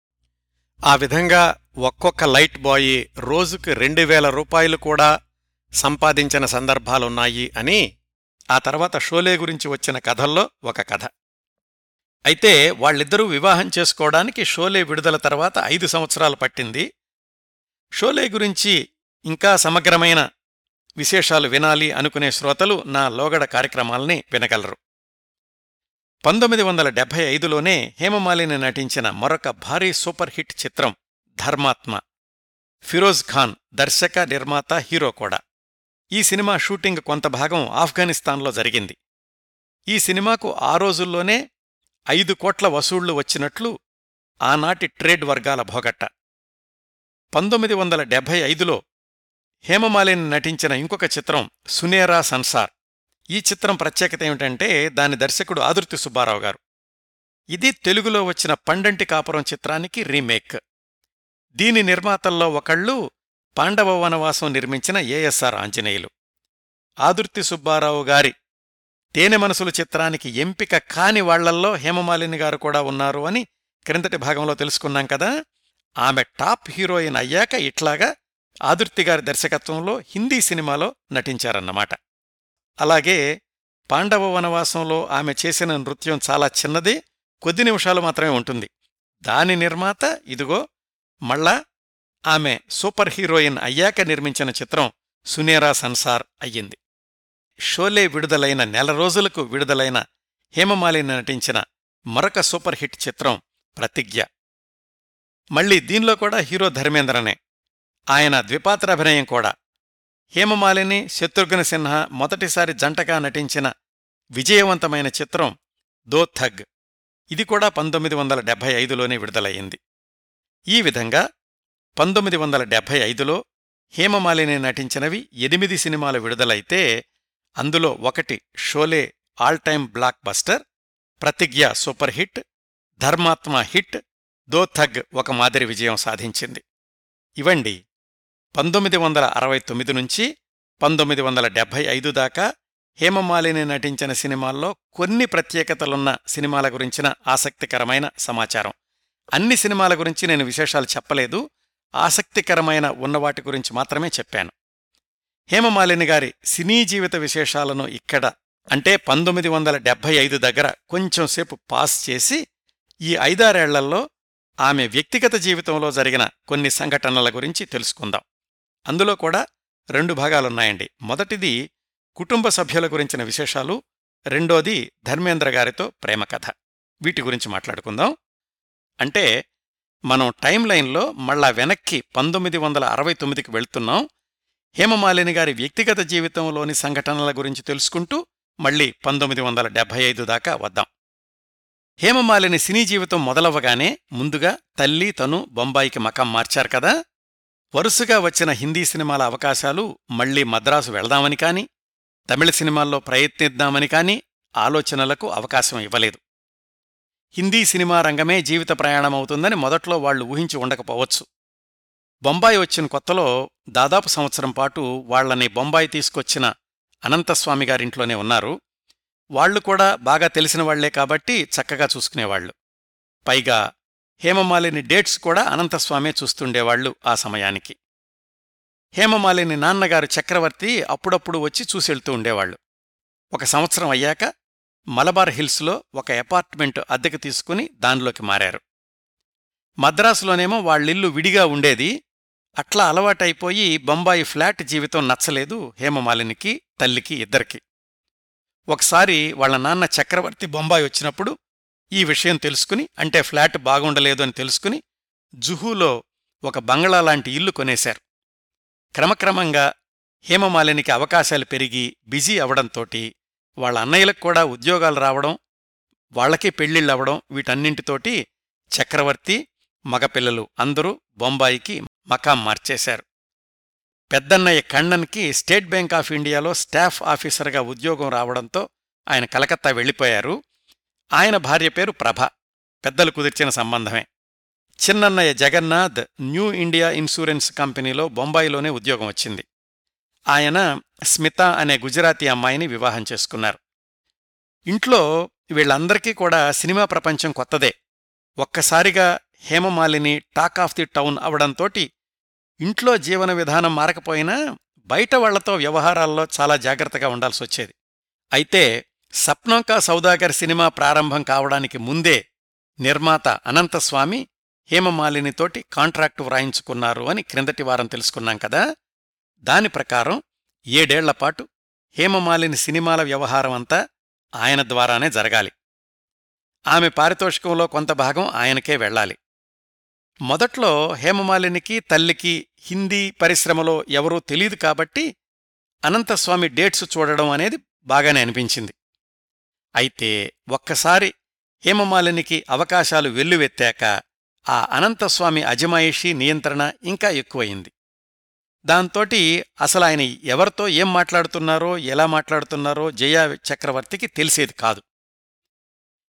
ఆ విధంగా ఒక్కొక్క లైట్ బాయ్ రోజుకి రెండు వేల రూపాయలు కూడా సంపాదించిన సందర్భాలున్నాయి అని ఆ తర్వాత షోలే గురించి వచ్చిన కథల్లో ఒక కథ అయితే వాళ్ళిద్దరూ వివాహం చేసుకోవడానికి షోలే విడుదల తర్వాత ఐదు సంవత్సరాలు పట్టింది షోలే గురించి ఇంకా సమగ్రమైన విశేషాలు వినాలి అనుకునే శ్రోతలు నా లోగడ కార్యక్రమాల్ని వినగలరు పంతొమ్మిది వందల డెబ్బై ఐదులోనే హేమమాలిని నటించిన మరొక భారీ సూపర్ హిట్ చిత్రం ధర్మాత్మ ఫిరోజ్ ఖాన్ దర్శక నిర్మాత హీరో కూడా ఈ సినిమా షూటింగ్ కొంత భాగం ఆఫ్ఘనిస్తాన్లో జరిగింది ఈ సినిమాకు ఆ రోజుల్లోనే ఐదు కోట్ల వసూళ్లు వచ్చినట్లు ఆనాటి ట్రేడ్ వర్గాల భోగట్ట పంతొమ్మిది వందల డెబ్బై ఐదులో హేమమాలిని నటించిన ఇంకొక చిత్రం సునేరా సన్సార్ ఈ చిత్రం ప్రత్యేకత ఏమిటంటే దాని దర్శకుడు ఆదుర్తి సుబ్బారావు గారు ఇది తెలుగులో వచ్చిన పండంటి కాపురం చిత్రానికి రీమేక్ దీని నిర్మాతల్లో ఒకళ్ళు పాండవ వనవాసం నిర్మించిన ఏఎస్ఆర్ ఆంజనేయులు ఆదుర్తి సుబ్బారావు గారి తేనె మనసులు చిత్రానికి ఎంపిక కాని వాళ్లల్లో హేమమాలిని గారు కూడా ఉన్నారు అని క్రిందటి భాగంలో తెలుసుకున్నాం కదా ఆమె టాప్ హీరోయిన్ అయ్యాక ఇట్లాగా ఆదుర్తి గారి దర్శకత్వంలో హిందీ సినిమాలో నటించారన్నమాట అలాగే పాండవ వనవాసంలో ఆమె చేసిన నృత్యం చాలా చిన్నదే కొద్ది నిమిషాలు మాత్రమే ఉంటుంది దాని నిర్మాత ఇదిగో మళ్ళా ఆమె సూపర్ హీరోయిన్ అయ్యాక నిర్మించిన చిత్రం సునేరా సన్సార్ అయ్యింది షోలే విడుదలైన నెల రోజులకు విడుదలైన హేమమాలిని నటించిన మరొక సూపర్ హిట్ చిత్రం ప్రతిజ్ఞ మళ్ళీ దీనిలో కూడా హీరో ధర్మేంద్రనే ఆయన ద్విపాత్రాభినయం కూడా హేమమాలిని శత్రుఘ్న సిన్హా మొదటిసారి జంటగా నటించిన విజయవంతమైన చిత్రం దో థగ్ ఇది కూడా పంతొమ్మిది వందల డెబ్భై ఐదులోనే విడుదలయ్యింది ఈ విధంగా పంతొమ్మిది వందల డెబ్భై ఐదులో హేమమాలిని నటించినవి ఎనిమిది సినిమాలు విడుదలైతే అందులో ఒకటి Sholay all time blockbuster Pratigya super hit Dharmatma hit Do Thug ఒక మాదిరి విజయం సాధించింది ఇవండి పంతొమ్మిది వందల అరవై తొమ్మిది నుంచి పంతొమ్మిది వందల డెబ్భై ఐదు దాకా హేమమాలిని నటించిన సినిమాల్లో కొన్ని ప్రత్యేకతలున్న సినిమాల గురించిన ఆసక్తికరమైన సమాచారం అన్ని సినిమాల గురించి నేను విశేషాలు చెప్పలేదు ఆసక్తికరమైన ఉన్నవాటి గురించి మాత్రమే చెప్పాను హేమమాలిని గారి సినీ జీవిత విశేషాలను ఇక్కడ అంటే పంతొమ్మిది వందల డెబ్భై ఐదు దగ్గర కొంచెంసేపు పాస్ చేసి ఈ ఐదారేళ్లలో ఆమె వ్యక్తిగత జీవితంలో జరిగిన కొన్ని సంఘటనల గురించి తెలుసుకుందాం అందులో కూడా రెండు భాగాలున్నాయండి మొదటిది కుటుంబ సభ్యుల గురించిన విశేషాలు రెండోది ధర్మేంద్ర గారితో ప్రేమ కథ వీటి గురించి మాట్లాడుకుందాం అంటే మనం టైం లైన్లో మళ్ళా వెనక్కి పంతొమ్మిది వందల అరవై తొమ్మిదికి వెళ్తున్నాం హేమమాలిని గారి వ్యక్తిగత జీవితంలోని సంఘటనల గురించి తెలుసుకుంటూ మళ్ళీ పంతొమ్మిది వందల డెబ్భై ఐదు దాకా వద్దాం హేమమాలిని సినీ జీవితం మొదలవ్వగానే ముందుగా తల్లి తను బొంబాయికి మకం మార్చారు కదా వరుసగా వచ్చిన హిందీ సినిమాల అవకాశాలు మళ్లీ మద్రాసు వెళదామని కాని తమిళ సినిమాల్లో ప్రయత్నిద్దామని కాని ఆలోచనలకు అవకాశం ఇవ్వలేదు హిందీ సినిమా రంగమే జీవిత ప్రయాణమవుతుందని మొదట్లో వాళ్లు ఊహించి ఉండకపోవచ్చు బొంబాయి వచ్చిన కొత్తలో దాదాపు సంవత్సరం పాటు వాళ్లని బొంబాయి తీసుకొచ్చిన అనంతస్వామి గారింట్లోనే ఉన్నారు వాళ్లు కూడా బాగా తెలిసిన వాళ్లే కాబట్టి చక్కగా చూసుకునేవాళ్లు పైగా హేమమాలిని డేట్స్ కూడా అనంతస్వామే చూస్తుండేవాళ్లు ఆ సమయానికి హేమమాలిని నాన్నగారు చక్రవర్తి అప్పుడప్పుడు వచ్చి చూసెళ్తూ ఉండేవాళ్లు ఒక సంవత్సరం అయ్యాక మలబార్ హిల్స్లో ఒక అపార్ట్మెంట్ అద్దెకు తీసుకుని దానిలోకి మారారు మద్రాసులోనేమో వాళ్ళిల్లు విడిగా ఉండేది అట్లా అలవాటైపోయి బొంబాయి ఫ్లాట్ జీవితం నచ్చలేదు హేమమాలినికి తల్లికి ఇద్దరికి ఒకసారి వాళ్ల నాన్న చక్రవర్తి బొంబాయి వచ్చినప్పుడు ఈ విషయం తెలుసుకుని అంటే ఫ్లాట్ బాగుండలేదు అని తెలుసుకుని జుహూలో ఒక బంగళా లాంటి ఇల్లు కొనేశారు క్రమక్రమంగా హేమమాలినికి అవకాశాలు పెరిగి బిజీ అవడంతోటి వాళ్ళ అన్నయ్యలకు కూడా ఉద్యోగాలు రావడం వాళ్లకే పెళ్లిళ్ళవడం వీటన్నింటితోటి చక్రవర్తి మగపిల్లలు అందరూ బొంబాయికి మకాం మార్చేశారు పెద్దన్నయ్య కಣ್ಣన్కి స్టేట్ బ్యాంక్ ఆఫ్ ఇండియాలో స్టాఫ్ ఆఫీసర్గా ఉద్యోగం రావడంతో ఆయన కలకత్తా వెళ్ళిపోయారు ఆయన భార్య పేరు ప్రభ పెద్దలు కుదిర్చిన సంబంధమే చిన్నన్నయ్య జగన్నాథ్ న్యూ ఇండియా ఇన్సూరెన్స్ కంపెనీలో బొంబాయిలోనే ఉద్యోగం వచ్చింది ఆయన స్మిత అనే గుజరాతీ అమ్మాయిని వివాహం చేసుకున్నారు ఇంట్లో వీళ్ళందరికీ కూడా సినిమా ప్రపంచం కొత్తదే ఒక్కసారిగా Hema Malini talk of the town అవడంతోటి ఇంట్లో జీవన విధానం మారకపోయినా బయట వాళ్లతో వ్యవహారాల్లో చాలా జాగ్రత్తగా ఉండాల్సొచ్చేది అయితే సప్నంకా సౌదాగర్ సినిమా ప్రారంభం కావడానికి ముందే నిర్మాత అనంతస్వామి హేమమాలినితోటి కాంట్రాక్టు వ్రాయించుకున్నారు అని క్రిందటి వారం తెలుసుకున్నాం కదా దాని ప్రకారం ఏడేళ్లపాటు హేమమాలిని సినిమాల వ్యవహారం అంతా ఆయన ద్వారానే జరగాలి ఆమె పారితోషికంలో కొంత భాగం ఆయనకే వెళ్ళాలి మొదట్లో హేమమాలినికి తల్లికి హిందీ పరిశ్రమలో ఎవరూ తెలీదు కాబట్టి అనంతస్వామి డేట్స్ చూడడం అనేది బాగానే అనిపించింది అయితే ఒక్కసారి హేమమాలినికి అవకాశాలు వెల్లువెత్తాక ఆ అనంతస్వామి అజమాయిషీ నియంత్రణ ఇంకా ఎక్కువయింది దాంతోటి అసలు ఆయన ఎవరితో ఏం మాట్లాడుతున్నారో ఎలా మాట్లాడుతున్నారో జయా చక్రవర్తికి తెలిసేది కాదు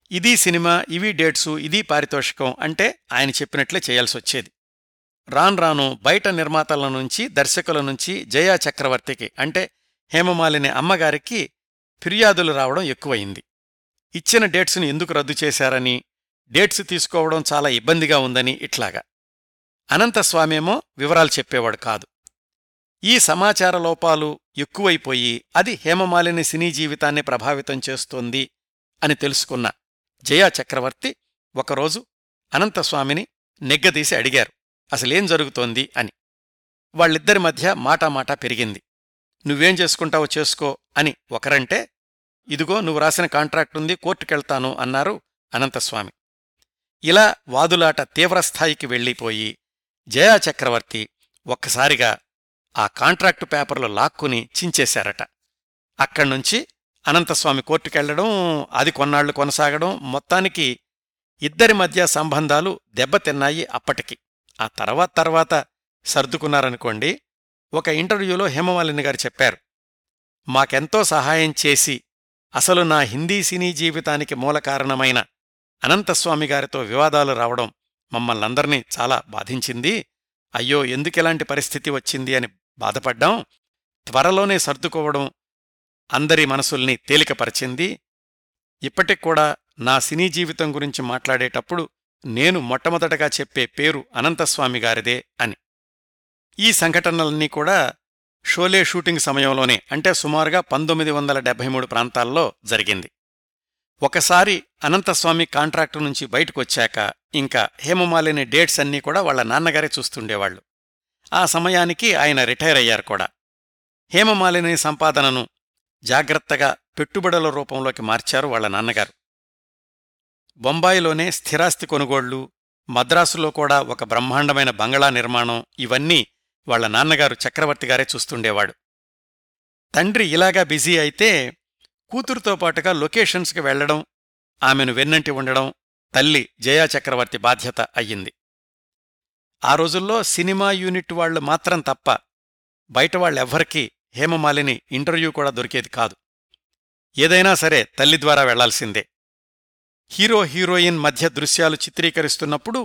ఇది సినిమా ఇవి డేట్సు ఇది పారితోషికం అంటే ఆయన చెప్పినట్లే చేయాల్సొచ్చేది రాను రాను బయట నిర్మాతల నుంచి దర్శకుల నుంచి జయా చక్రవర్తికి అంటే హేమమాలిని అమ్మగారికి ఫిర్యాదులు రావడం ఎక్కువయింది ఇచ్చిన డేట్స్ని ఎందుకు రద్దు చేశారని డేట్స్ తీసుకోవడం చాలా ఇబ్బందిగా ఉందని ఇట్లాగా అనంతస్వామేమో వివరాలు చెప్పేవాడు కాదు ఈ సమాచార లోపాలు ఎక్కువైపోయి అది హేమమాలిని సినీ జీవితాన్ని ప్రభావితం చేస్తోంది అని తెలుసుకున్న జయా చక్రవర్తి ఒకరోజు అనంతస్వామిని నెగ్గదీసి అడిగారు అసలేం జరుగుతోంది అని వాళ్ళిద్దరి మధ్య మాటామాటా పెరిగింది నువ్వేం చేసుకుంటావో చేసుకో అని ఒకరంటే ఇదిగో నువ్వు రాసిన కాంట్రాక్ట్ ఉంది కోర్టుకెళ్తాను అన్నారు అనంతస్వామి ఇలా వాదులాట తీవ్రస్థాయికి వెళ్ళిపోయి జయా చక్రవర్తి ఒక్కసారిగా ఆ కాంట్రాక్టు పేపర్లు లాక్కుని చించేశారట అక్కడ్నుంచి అనంతస్వామి కోర్టుకెళ్లడం అది కొన్నాళ్లు కొనసాగడం మొత్తానికి ఇద్దరి మధ్య సంబంధాలు దెబ్బతిన్నాయి అప్పటికి ఆ తర్వాత తర్వాత సర్దుకున్నారనుకోండి ఒక ఇంటర్వ్యూలో హేమమాలిని గారు చెప్పారు మాకెంతో సహాయం చేసి అసలు నా హిందీ సినీ జీవితానికి మూల కారణమైన అనంతస్వామి గారితో వివాదాలు రావడం మమ్మల్నందర్నీ చాలా బాధించింది అయ్యో ఎందుకెలాంటి పరిస్థితి వచ్చింది అని బాధపడ్డాం త్వరలోనే సర్దుకోవడం అందరి మనసుల్ని తేలికపరిచింది ఇప్పటిక్కూడా నా సినీ జీవితం గురించి మాట్లాడేటప్పుడు నేను మొట్టమొదటగా చెప్పే పేరు అనంతస్వామి గారిదే అని ఈ సంఘటనలన్నీ కూడా షోలే షూటింగ్ సమయంలోనే అంటే సుమారుగా పంతొమ్మిది వందల డెబ్బై మూడు ప్రాంతాల్లో జరిగింది ఒకసారి అనంతస్వామి కాంట్రాక్టు నుంచి బయటకొచ్చాక ఇంకా హేమమాలిని డేట్స్ అన్నీ కూడా వాళ్ల నాన్నగారే చూస్తుండేవాళ్లు ఆ సమయానికి ఆయన రిటైర్ అయ్యారు కూడా హేమమాలిని సంపాదనను జాగ్రత్తగా పెట్టుబడుల రూపంలోకి మార్చారు వాళ్ల నాన్నగారు బొంబాయిలోనే స్థిరాస్తి కొనుగోళ్లు మద్రాసులో కూడా ఒక బ్రహ్మాండమైన బంగళా నిర్మాణం ఇవన్నీ వాళ్ల నాన్నగారు చక్రవర్తిగారే చూస్తుండేవాడు తండ్రి ఇలాగా బిజీ అయితే కూతురుతో పాటుగా లొకేషన్స్కి వెళ్లడం ఆమెను వెన్నంటి ఉండడం తల్లి జయా చక్రవర్తి బాధ్యత అయ్యింది ఆ రోజుల్లో సినిమా యూనిట్ వాళ్లు మాత్రం తప్ప బయట వాళ్ళెవ్వరికీ హేమమాలిని ఇంటర్వ్యూ కూడా దొరికేది కాదు ఏదైనా సరే తల్లి ద్వారా వెళ్లాల్సిందే హీరో హీరోయిన్ మధ్య దృశ్యాలు చిత్రీకరిస్తున్నప్పుడు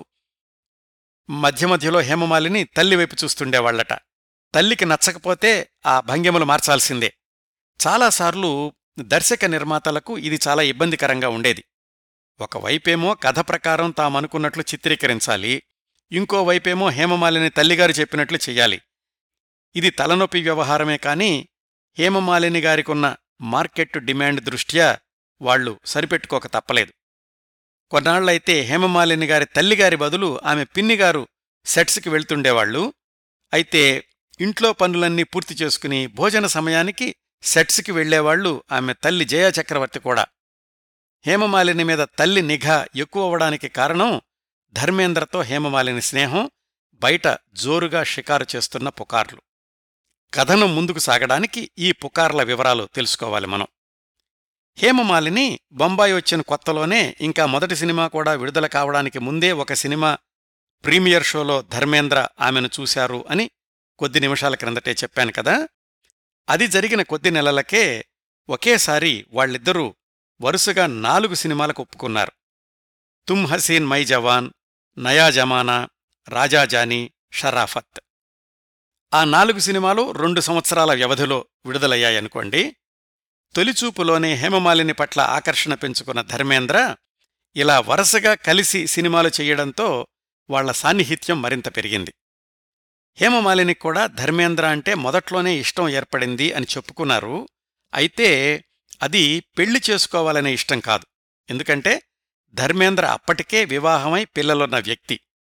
మధ్య మధ్యలో హేమమాలిని తల్లివైపు చూస్తుండేవాళ్లట తల్లికి నచ్చకపోతే ఆ భంగిమలు మార్చాల్సిందే చాలాసార్లు దర్శక నిర్మాతలకు ఇది చాలా ఇబ్బందికరంగా ఉండేది ఒకవైపేమో కథ ప్రకారం తామనుకున్నట్లు చిత్రీకరించాలి ఇంకోవైపేమో హేమమాలిని తల్లిగారు చెప్పినట్లు చెయ్యాలి ఇది తలనొప్పి వ్యవహారమే కాని హేమమాలిని గారికున్న మార్కెట్ డిమాండ్ దృష్ట్యా వాళ్లు సరిపెట్టుకోక తప్పలేదు కొన్నాళ్లైతే హేమమాలిని గారి తల్లిగారి బదులు ఆమె పిన్నిగారు సెట్స్కి వెళ్తుండేవాళ్లు అయితే ఇంట్లో పనులన్నీ పూర్తి చేసుకుని భోజన సమయానికి సెట్స్కి వెళ్లేవాళ్లు ఆమె తల్లి జయా చక్రవర్తి కూడా హేమమాలిని మీద తల్లి నిఘా ఎక్కువ అవడానికి కారణం ధర్మేంద్రతో హేమమాలిని స్నేహం బయట జోరుగా షికారు చేస్తున్న పుకార్లు కథను ముందుకు సాగడానికి ఈ పుకార్ల వివరాలు తెలుసుకోవాలి మనం హేమమాలిని బొంబాయి వచ్చిన కొత్తలోనే ఇంకా మొదటి సినిమా కూడా విడుదల కావడానికి ముందే ఒక సినిమా ప్రీమియర్ షోలో ధర్మేంద్ర ఆమెను చూశారు అని కొద్ది నిమిషాల క్రిందటే చెప్పాను కదా అది జరిగిన కొద్ది నెలలకే ఒకేసారి వాళ్ళిద్దరూ వరుసగా నాలుగు సినిమాలకు ఒప్పుకున్నారు తుమ్ హసీన్ మై జవాన్ నయా జమానా రాజాజానీ షరాఫత్ ఆ నాలుగు సినిమాలు రెండు సంవత్సరాల వ్యవధిలో విడుదలయ్యాయనుకోండి తొలిచూపులోనే హేమమాలిని పట్ల ఆకర్షణ పెంచుకున్న ధర్మేంద్ర ఇలా వరుసగా కలిసి సినిమాలు చెయ్యడంతో వాళ్ల సాన్నిహిత్యం మరింత పెరిగింది హేమమాలినికి కూడా ధర్మేంద్ర అంటే మొదట్లోనే ఇష్టం ఏర్పడింది అని చెప్పుకున్నారు అయితే అది పెళ్లి చేసుకోవాలనే ఇష్టం కాదు ఎందుకంటే ధర్మేంద్ర అప్పటికే వివాహమై పిల్లలున్న వ్యక్తి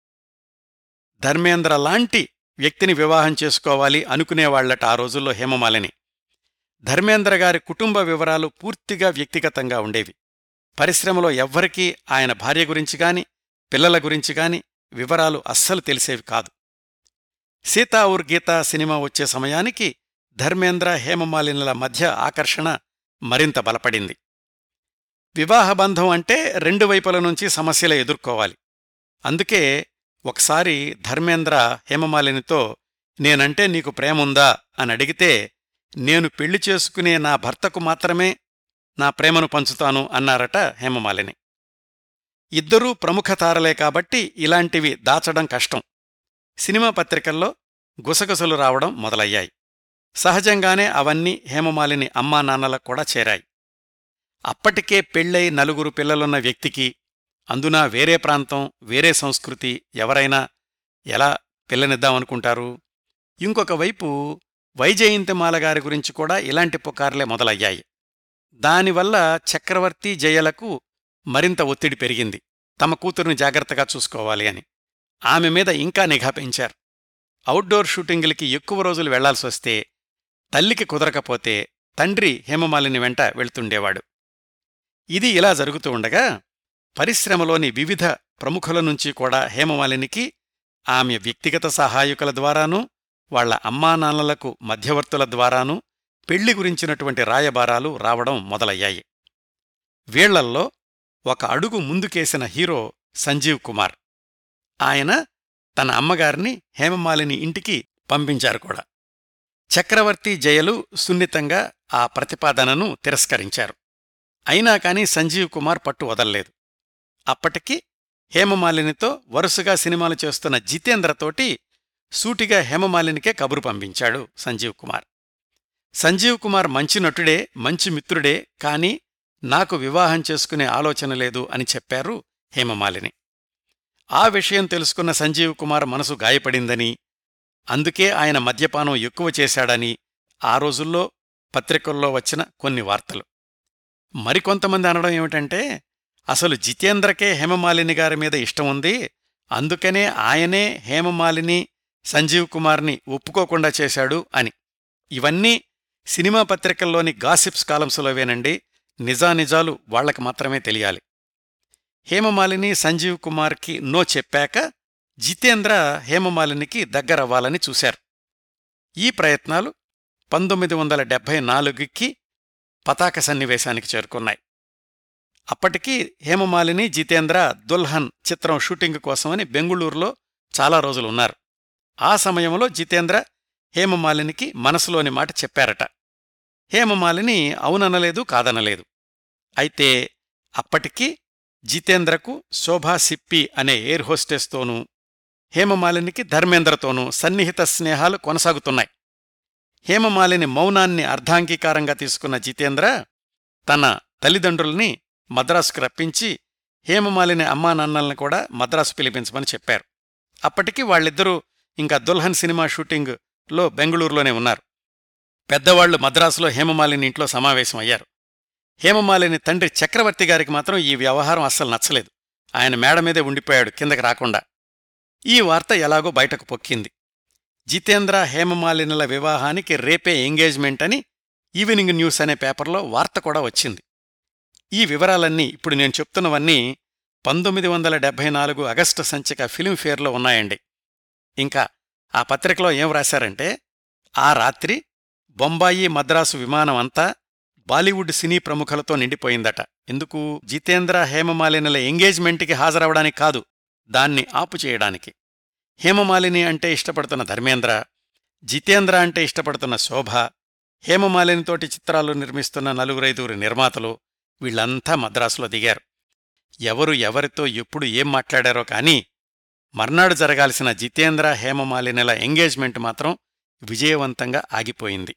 ధర్మేంద్ర లాంటి వ్యక్తిని వివాహం చేసుకోవాలి అనుకునేవాళ్లట ఆ రోజుల్లో హేమమాలిని ధర్మేంద్ర గారి కుటుంబ వివరాలు పూర్తిగా వ్యక్తిగతంగా ఉండేవి పరిశ్రమలో ఎవ్వరికీ ఆయన భార్య గురించి గాని పిల్లల గురించి గాని వివరాలు అస్సలు తెలిసేవి కాదు సీతా ఊర్ గీత సినిమా వచ్చే సమయానికి ధర్మేంద్ర హేమమాలినుల మధ్య ఆకర్షణ మరింత బలపడింది వివాహబంధం అంటే రెండు వైపుల నుంచి సమస్యలు ఎదుర్కోవాలి అందుకే ఒకసారి ధర్మేంద్ర హేమమాలినితో నేనంటే నీకు ప్రేముందా అని అడిగితే నేను పెళ్లి చేసుకునే నా భర్తకు మాత్రమే నా ప్రేమను పంచుతాను అన్నారట హేమమాలిని ఇద్దరూ ప్రముఖ తారలే కాబట్టి ఇలాంటివి దాచడం కష్టం సినిమా పత్రికల్లో గుసగుసలు రావడం మొదలయ్యాయి సహజంగానే అవన్నీ హేమమాలిని అమ్మా నాన్నలకు కూడా చేరాయి అప్పటికే పెళ్ళై నలుగురు పిల్లలున్న వ్యక్తికి అందునా వేరే ప్రాంతం వేరే సంస్కృతి ఎవరైనా ఎలా పిల్లనిద్దామనుకుంటారు ఇంకొక వైపు వైజయంతిమాల గారి గురించి కూడా ఇలాంటి పుకార్లే మొదలయ్యాయి దానివల్ల చక్రవర్తి జయలకు మరింత ఒత్తిడి పెరిగింది తమ కూతుర్ని జాగ్రత్తగా చూసుకోవాలి అని ఆమె మీద ఇంకా నిఘా పెంచారు అవుట్డోర్ షూటింగులకి ఎక్కువ రోజులు వెళ్లాల్సొస్తే తల్లికి కుదరకపోతే తండ్రి హేమమాలిని వెంట వెళ్తుండేవాడు ఇది ఇలా జరుగుతూ ఉండగా పరిశ్రమలోని వివిధ ప్రముఖుల నుంచి కూడా హేమమాలినికి ఆమె వ్యక్తిగత సహాయకుల ద్వారానూ వాళ్ల అమ్మానాన్నలకు మధ్యవర్తుల ద్వారానూ పెళ్లి గురించినటువంటి రాయబారాలు రావడం మొదలయ్యాయి వీళ్లల్లో ఒక అడుగు ముందుకేసిన హీరో సంజీవ్ కుమార్ ఆయన తన అమ్మగారిని హేమమాలిని ఇంటికి పంపించారు కూడా చక్రవర్తి జయలు సున్నితంగా ఆ ప్రతిపాదనను తిరస్కరించారు అయినా కాని సంజీవ్ కుమార్ పట్టు వదల్లేదు అప్పటికి హేమమాలినితో వరుసగా సినిమాలు చేస్తున్న జితేంద్రతోటి సూటిగా హేమమాలినికే కబురు పంపించాడు సంజీవ్ కుమార్ సంజీవ్ కుమార్ మంచి నటుడే మంచి మిత్రుడే కాని నాకు వివాహం చేసుకునే ఆలోచన లేదు అని చెప్పారు హేమమాలిని ఆ విషయం తెలుసుకున్న సంజీవ్ కుమార్ మనసు గాయపడిందని అందుకే ఆయన మద్యపానం ఎక్కువ చేశాడని ఆ రోజుల్లో పత్రికల్లో వచ్చిన కొన్ని వార్తలు మరికొంతమంది అనడం ఏమిటంటే అసలు జితేంద్రకే హేమమాలిని గారి మీద ఇష్టం ఉంది అందుకనే ఆయనే హేమమాలిని సంజీవ్ కుమార్ని ఒప్పుకోకుండా చేశాడు అని ఇవన్నీ సినిమా పత్రికల్లోని గాసిప్స్ కాలమ్స్లోవేనండి నిజానిజాలు వాళ్లకు మాత్రమే తెలియాలి హేమమాలిని సంజీవ్ కుమార్కి నో చెప్పాక జితేంద్ర హేమమాలినికి దగ్గరవ్వాలని చూశారు ఈ ప్రయత్నాలు పంతొమ్మిది వందల డెబ్భై నాలుగుకి పతాక సన్నివేశానికి చేరుకున్నాయి అప్పటికి హేమమాలిని జితేంద్ర దుల్హన్ చిత్రం షూటింగ్ కోసమని బెంగుళూరులో చాలా రోజులున్నారు ఆ సమయంలో జితేంద్ర హేమమాలినికి మనసులోని మాట చెప్పారట హేమమాలిని అవుననలేదు కాదనలేదు అయితే అప్పటికి జితేంద్రకు శోభా సిప్పి అనే ఎయిర్ హోస్టెస్తోనూ హేమమాలినికి ధర్మేంద్రతోనూ సన్నిహిత స్నేహాలు కొనసాగుతున్నాయి హేమమాలిని మౌనాన్ని అర్ధాంగీకారంగా తీసుకున్న జితేంద్ర తన తల్లిదండ్రుల్ని మద్రాసుకు రప్పించి హేమమాలిని అమ్మానాన్నల్ని కూడా మద్రాసు పిలిపించమని చెప్పారు అప్పటికి వాళ్ళిద్దరూ ఇంకా దుల్హన్ సినిమా షూటింగ్లో బెంగుళూరులోనే ఉన్నారు పెద్దవాళ్లు మద్రాసులో హేమమాలిని ఇంట్లో సమావేశమయ్యారు హేమమాలిని తండ్రి చక్రవర్తి గారికి మాత్రం ఈ వ్యవహారం అస్సలు నచ్చలేదు ఆయన మేడ మీదే ఉండిపోయాడు కిందకి రాకుండా ఈ వార్త ఎలాగో బయటకు పొక్కింది జితేంద్ర హేమమాలినుల వివాహానికి రేపే ఎంగేజ్మెంట్ అని ఈవినింగ్ న్యూస్ అనే పేపర్లో వార్త కూడా వచ్చింది ఈ వివరాలన్నీ ఇప్పుడు నేను చెప్తున్నవన్నీ పంతొమ్మిది వందల డెబ్భై నాలుగు ఆగస్టు సంచిక ఫిలింఫేర్లో ఉన్నాయండి ఇంకా ఆ పత్రికలో ఏం రాశారంటే ఆ రాత్రి బొంబాయి మద్రాసు విమానం అంతా బాలీవుడ్ సినీ ప్రముఖులతో నిండిపోయిందట ఎందుకు జితేంద్ర హేమమాలినుల ఎంగేజ్మెంట్కి హాజరవడానికి కాదు దాన్ని ఆపు చేయడానికి హేమమాలిని అంటే ఇష్టపడుతున్న ధర్మేంద్ర జితేంద్ర అంటే ఇష్టపడుతున్న శోభ హేమమాలినితోటి చిత్రాలు నిర్మిస్తున్న నలుగురైదుగురు నిర్మాతలు వీళ్లంతా మద్రాసులో దిగారు ఎవరు ఎవరితో ఎప్పుడు ఏం మాట్లాడారో కాని మర్నాడు జరగాల్సిన జితేంద్ర హేమమాలినిల ఎంగేజ్మెంట్ మాత్రం విజయవంతంగా ఆగిపోయింది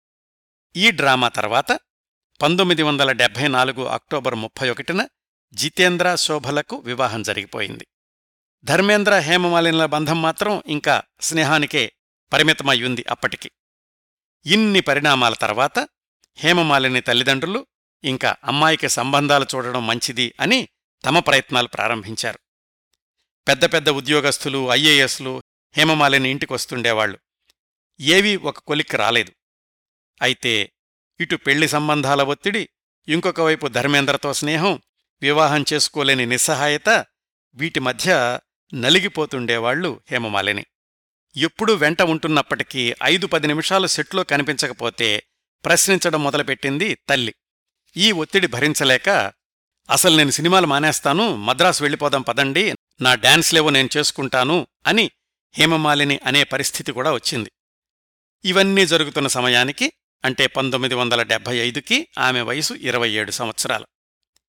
ఈ డ్రామా తర్వాత పంతొమ్మిది వందల డెబ్భై నాలుగు అక్టోబర్ ముప్పై ఒకటిన జితేంద్ర శోభలకు వివాహం జరిగిపోయింది ధర్మేంద్ర హేమమాలినుల బంధం మాత్రం ఇంకా స్నేహానికే పరిమితమయ్యుంది అప్పటికి ఇన్ని పరిణామాల తర్వాత హేమమాలిని తల్లిదండ్రులు ఇంకా అమ్మాయికి సంబంధాలు చూడడం మంచిది అని తమ ప్రయత్నాలు ప్రారంభించారు పెద్ద పెద్ద ఉద్యోగస్తులు ఐఏఎస్లు హేమమాలిని ఇంటికొస్తుండేవాళ్లు ఏవీ ఒక కొలిక్కి రాలేదు అయితే ఇటు పెళ్లి సంబంధాల ఒత్తిడి ఇంకొక వైపు ధర్మేంద్రతో స్నేహం వివాహం చేసుకోలేని నిస్సహాయత వీటి మధ్య నలిగిపోతుండేవాళ్లు హేమమాలిని ఎప్పుడూ వెంట ఉంటున్నప్పటికీ ఐదు పది నిమిషాలు సెట్లో కనిపించకపోతే ప్రశ్నించడం మొదలుపెట్టింది తల్లి ఈ ఒత్తిడి భరించలేక అసలు నేను సినిమాలు మానేస్తాను మద్రాసు వెళ్ళిపోదాం పదండి నా డాన్స్లేవో నేను చేసుకుంటాను అని హేమమాలిని అనే పరిస్థితి కూడా వచ్చింది ఇవన్నీ జరుగుతున్న సమయానికి అంటే పంతొమ్మిది వందల డెబ్భై ఐదుకి ఆమె వయసు ఇరవై ఏడు సంవత్సరాలు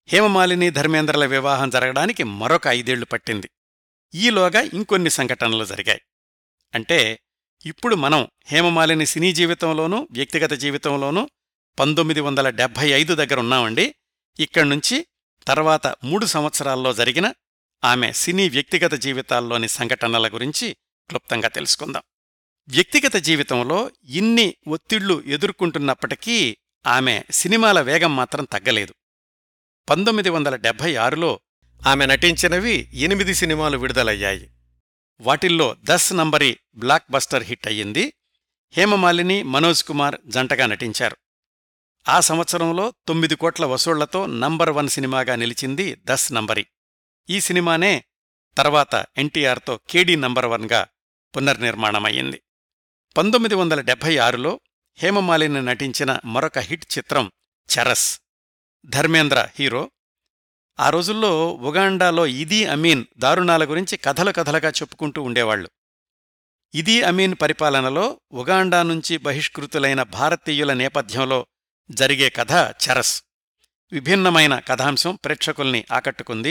హేమమాలిని ధర్మేంద్రల వివాహం జరగడానికి మరొక ఐదేళ్లు పట్టింది ఈలోగా ఇంకొన్ని సంఘటనలు జరిగాయి అంటే ఇప్పుడు మనం హేమమాలిని సినీ జీవితంలోనూ వ్యక్తిగత జీవితంలోనూ పంతొమ్మిది వందల డెబ్భై ఐదు దగ్గర ఉన్నామండి ఇక్కడ్నుంచి తర్వాత మూడు సంవత్సరాల్లో జరిగిన ఆమె సినీ వ్యక్తిగత జీవితాల్లోని సంఘటనల గురించి క్లుప్తంగా తెలుసుకుందాం వ్యక్తిగత జీవితంలో ఇన్ని ఒత్తిళ్లు ఎదుర్కొంటున్నప్పటికీ ఆమె సినిమాల వేగం మాత్రం తగ్గలేదు పంతొమ్మిది వందల డెబ్భై ఆరులో ఆమె నటించినవి ఎనిమిది సినిమాలు విడుదలయ్యాయి వాటిల్లో Dus Numbri blockbuster hit అయ్యింది హేమమాలిని మనోజ్ కుమార్ జంటగా నటించారు ఆ సంవత్సరంలో తొమ్మిది కోట్ల వసూళ్లతో నంబర్ వన్ సినిమాగా నిలిచింది దస్ నంబరి ఈ సినిమానే తర్వాత ఎన్టీఆర్తో కేడీ నంబర్ వన్గా పునర్నిర్మాణమయ్యింది పంతొమ్మిది వందల డెబ్భై ఆరులో హేమమాలిని నటించిన మరొక హిట్ చిత్రం చరస్ ధర్మేంద్ర హీరో ఆ రోజుల్లో ఉగాండాలో ఇదీ అమీన్ దారుణాల గురించి కథలు కథలుగా చెప్పుకుంటూ ఉండేవాళ్లు ఇదీ అమీన్ పరిపాలనలో ఉగాండా నుంచి బహిష్కృతులైన భారతీయుల నేపథ్యంలో జరిగే కథ చరస్ విభిన్నమైన కథాంశం ప్రేక్షకుల్ని ఆకట్టుకుంది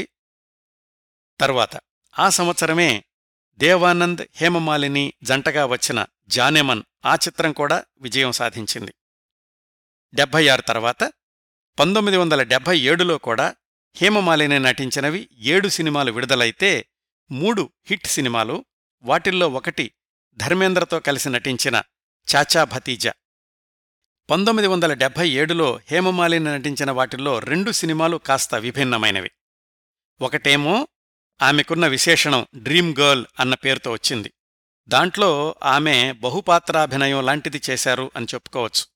తరువాత ఆ సంవత్సరమే దేవానంద్ హేమమాలిని జంటగా వచ్చిన జానెమన్ ఆ చిత్రం కూడా విజయం సాధించింది డెబ్భై ఆరు తర్వాత పంతొమ్మిది వందల డెబ్భై ఏడులో కూడా హేమమాలిని నటించినవి ఏడు సినిమాలు విడుదలైతే మూడు హిట్ సినిమాలు వాటిల్లో ఒకటి ధర్మేంద్రతో కలిసి నటించిన చాచా భతీజా పంతొమ్మిది వందల డెబ్భై ఏడులో హేమమాలిని నటించిన వాటిల్లో రెండు సినిమాలు కాస్త విభిన్నమైనవి ఒకటేమో ఆమెకున్న విశేషణం డ్రీమ్ గర్ల్ అన్న పేరుతో వచ్చింది దాంట్లో ఆమె బహుపాత్రాభినయం లాంటిది చేశారు అని చెప్పుకోవచ్చు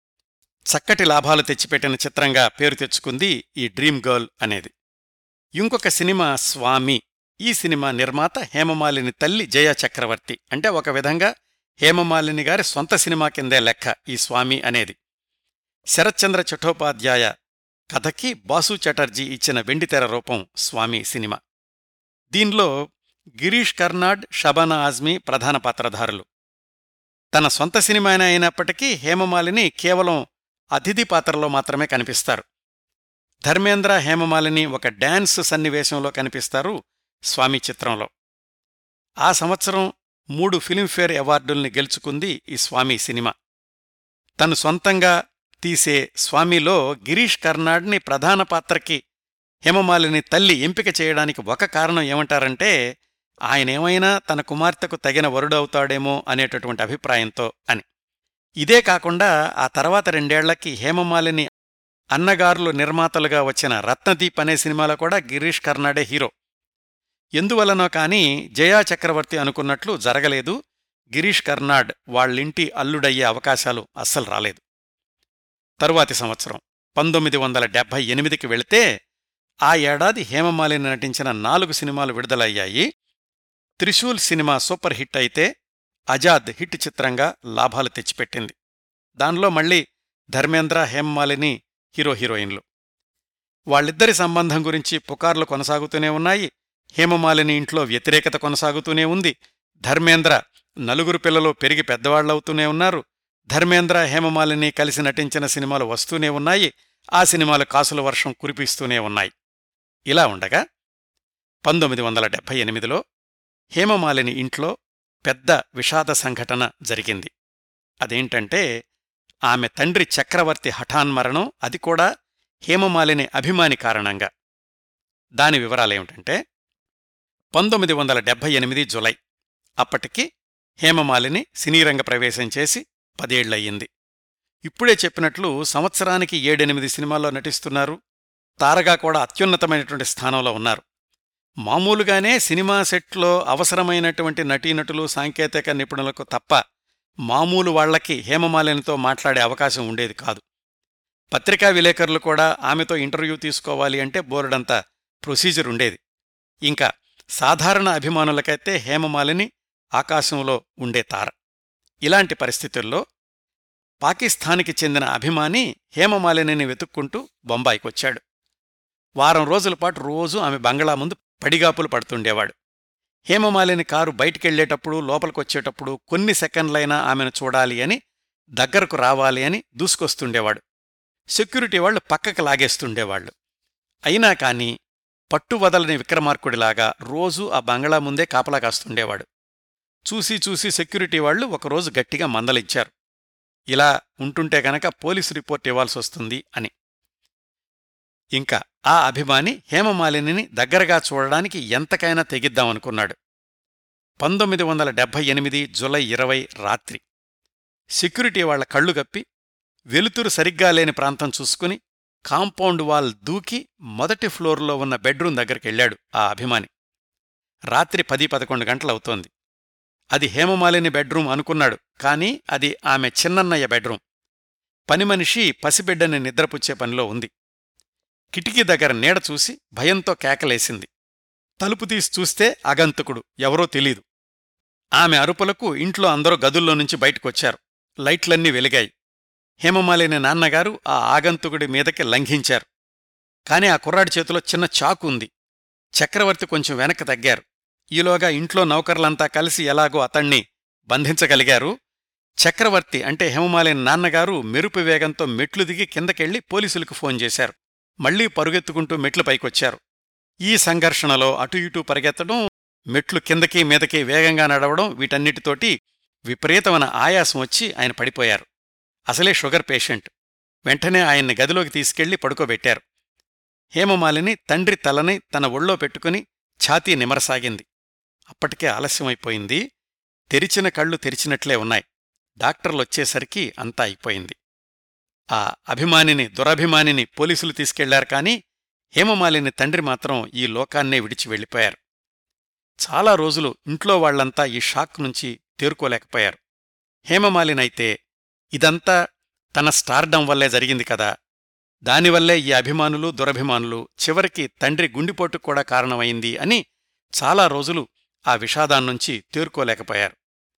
చక్కటి లాభాలు తెచ్చిపెట్టిన చిత్రంగా పేరు తెచ్చుకుంది ఈ డ్రీమ్ గర్ల్ అనేది ఇంకొక సినిమా స్వామి ఈ సినిమా నిర్మాత హేమమాలిని తల్లి జయ చక్రవర్తి అంటే ఒక విధంగా హేమమాలిని గారి సొంత సినిమా కిందే లెక్క ఈ స్వామి అనేది శరత్చంద్ర చట్టోపాధ్యాయ కథకి బాసు చటర్జీ ఇచ్చిన వెండితెర రూపం స్వామి సినిమా దీనిలో గిరీష్ కర్నాడ్ షబానా ఆజ్మీ ప్రధాన పాత్రధారులు తన సొంత సినిమానే అయినప్పటికీ హేమమాలిని కేవలం అతిథి పాత్రలో మాత్రమే కనిపిస్తారు ధర్మేంద్ర హేమమాలిని ఒక డాన్స్ సన్నివేశంలో కనిపిస్తారు స్వామి చిత్రంలో ఆ సంవత్సరం మూడు ఫిలింఫేర్ అవార్డుల్ని గెలుచుకుంది ఈ స్వామి సినిమా తను సొంతంగా తీసే స్వామిలో గిరీష్ కర్నాడ్ని ప్రధాన పాత్రకి హేమమాలిని తల్లి ఎంపిక చేయడానికి ఒక కారణం ఏమంటారంటే ఆయనేమైనా తన కుమార్తెకు తగిన వరుడవుతాడేమో అనేటటువంటి అభిప్రాయంతో అని ఇదే కాకుండా ఆ తర్వాత రెండేళ్లకి హేమమాలిని అన్నగారులు నిర్మాతలుగా వచ్చిన రత్నదీప్ అనే సినిమాలో కూడా గిరీష్ కర్నాడే హీరో ఎందువలనో కాని జయా చక్రవర్తి అనుకున్నట్లు జరగలేదు గిరీష్ కర్నాడ్ వాళ్ళింటి అల్లుడయ్యే అవకాశాలు అస్సలు రాలేదు తరువాతి సంవత్సరం పంతొమ్మిది వందల డెబ్భై ఎనిమిదికి వెళితే ఆ ఏడాది హేమమాలిని నటించిన నాలుగు సినిమాలు విడుదలయ్యాయి త్రిశూల్ సినిమా సూపర్ హిట్ అయితే అజాద్ హిట్ చిత్రంగా లాభాలు తెచ్చిపెట్టింది దానిలో మళ్ళీ ధర్మేంద్ర హేమమాలిని హీరో హీరోయిన్లు వాళ్ళిద్దరి సంబంధం గురించి పుకార్లు కొనసాగుతూనే ఉన్నాయి హేమమాలిని ఇంట్లో వ్యతిరేకత కొనసాగుతూనే ఉంది ధర్మేంద్ర నలుగురు పిల్లలు పెరిగి పెద్దవాళ్లవుతూనే ఉన్నారు ధర్మేంద్ర హేమమాలిని కలిసి నటించిన సినిమాలు వస్తూనే ఉన్నాయి ఆ సినిమాలు కాసుల వర్షం కురిపిస్తూనే ఉన్నాయి ఇలా ఉండగా పంతొమ్మిది వందల డెబ్భై ఎనిమిదిలో హేమమాలిని ఇంట్లో పెద్ద విషాద సంఘటన జరిగింది అదేంటంటే ఆమె తండ్రి చక్రవర్తి హఠాన్మరణం అది కూడా హేమమాలిని అభిమాని కారణంగా దాని వివరాలేమిటంటే పంతొమ్మిది వందల డెబ్భై ఎనిమిది జులై అప్పటికి హేమమాలిని సినీరంగ ప్రవేశం చేసి పదేళ్లయ్యింది ఇప్పుడే చెప్పినట్లు సంవత్సరానికి ఏడెనిమిది సినిమాల్లో నటిస్తున్నారు తారగా కూడా అత్యున్నతమైనటువంటి స్థానంలో ఉన్నారు మామూలుగానే సినిమా సెట్లో అవసరమైనటువంటి నటీనటులు సాంకేతిక నిపుణులకు తప్ప మామూలు వాళ్లకి హేమమాలినితో మాట్లాడే అవకాశం ఉండేది కాదు పత్రికా విలేకరులు కూడా ఆమెతో ఇంటర్వ్యూ తీసుకోవాలి అంటే బోర్డంత ప్రొసీజర్ ఉండేది ఇంకా సాధారణ అభిమానులకైతే హేమమాలిని ఆకాశంలో ఉండే తార ఇలాంటి పరిస్థితుల్లో పాకిస్తాన్కి చెందిన అభిమాని హేమమాలినిని వెతుక్కుంటూ బొంబాయికొచ్చాడు వారం రోజుల పాటు రోజూ ఆమె బంగళా ముందు పడిగాపులు పడుతుండేవాడు హేమమాలిని కారు బయటికెళ్లేటప్పుడు లోపలికొచ్చేటప్పుడు కొన్ని సెకండ్లైనా ఆమెను చూడాలి అని దగ్గరకు రావాలి అని దూసుకొస్తుండేవాడు సెక్యూరిటీ వాళ్లు పక్కకు లాగేస్తుండేవాళ్లు అయినా కాని పట్టువదలని విక్రమార్కుడిలాగా రోజూ ఆ బంగళా ముందే కాపలా కాస్తుండేవాడు చూసి చూసి సెక్యూరిటీ వాళ్లు ఒకరోజు గట్టిగా మందలిచ్చారు ఇలా ఉంటుంటే గనక పోలీసు రిపోర్ట్ ఇవ్వాల్సొస్తుంది అని ఇంకా ఆ అభిమాని హేమమాలినిని దగ్గరగా చూడడానికి ఎంతకైనా తెగిద్దామనుకున్నాడు పంతొమ్మిది వందల డెబ్భై ఎనిమిది జులై ఇరవై రాత్రి సెక్యూరిటీ వాళ్ల కళ్ళు గప్పి వెలుతురు సరిగ్గా లేని ప్రాంతం చూసుకుని కాంపౌండ్ వాల్ దూకి మొదటి ఫ్లోర్లో ఉన్న బెడ్రూం దగ్గరికెళ్లాడు ఆ అభిమాని రాత్రి పది పదకొండు గంటలవుతోంది అది హేమమాలిని బెడ్రూం అనుకున్నాడు కాని అది ఆమె చిన్నన్నయ్య బెడ్రూం పనిమనిషి పసిబిడ్డని నిద్రపుచ్చే పనిలో ఉంది కిటికీ దగ్గర నీడ చూసి భయంతో కేకలేసింది తలుపు తీసి చూస్తే అగంతకుడు ఎవరో తెలీదు ఆమె అరుపులకు ఇంట్లో అందరూ గదుల్లో నుంచి బయటకొచ్చారు లైట్లన్నీ వెలిగాయి హేమమాలిని నాన్నగారు ఆ ఆగంతుకుడి మీదకి లంఘించారు కాని ఆ కుర్రాడి చేతిలో చిన్న చాకు ఉంది చక్రవర్తి కొంచెం వెనక్కి తగ్గారు ఈలోగా ఇంట్లో నౌకర్లంతా కలిసి ఎలాగో అతణ్ణి బంధించగలిగారు చక్రవర్తి అంటే హేమమాలిని నాన్నగారు మెరుపు వేగంతో మెట్లు దిగి కిందకెళ్లి పోలీసులకు ఫోన్ చేశారు మళ్లీ పరుగెత్తుకుంటూ మెట్లు పైకొచ్చారు ఈ సంఘర్షణలో అటు ఇటూ పరిగెత్తడం మెట్లు కిందకి మీదకి వేగంగా నడవడం వీటన్నిటితోటి విపరీతమైన ఆయాసం వచ్చి ఆయన పడిపోయారు అసలే షుగర్ పేషెంట్ వెంటనే ఆయన్ని గదిలోకి తీసుకెళ్లి పడుకోబెట్టారు హేమమాలిని తండ్రి తలని తన ఒళ్ళో పెట్టుకుని ఛాతీ నిమరసాగింది అప్పటికే ఆలస్యమైపోయింది తెరిచిన కళ్ళు తెరిచినట్లే ఉన్నాయి డాక్టర్లొచ్చేసరికి అంతా అయిపోయింది ఆ అభిమానిని దురభిమానిని పోలీసులు తీసుకెళ్లారు కాని హేమమాలిని తండ్రి మాత్రం ఈ లోకాన్నే విడిచి వెళ్ళిపోయారు చాలా రోజులు ఇంట్లో వాళ్లంతా ఈ షాక్ నుంచి తేరుకోలేకపోయారు హేమమాలినైతే ఇదంతా తన స్టార్డం వల్లే జరిగింది కదా దానివల్లే ఈ అభిమానులు దురభిమానులు చివరికి తండ్రి గుండిపోటుకు కూడా కారణమైంది అని చాలా రోజులు ఆ విషాదాన్నుంచి తేరుకోలేకపోయారు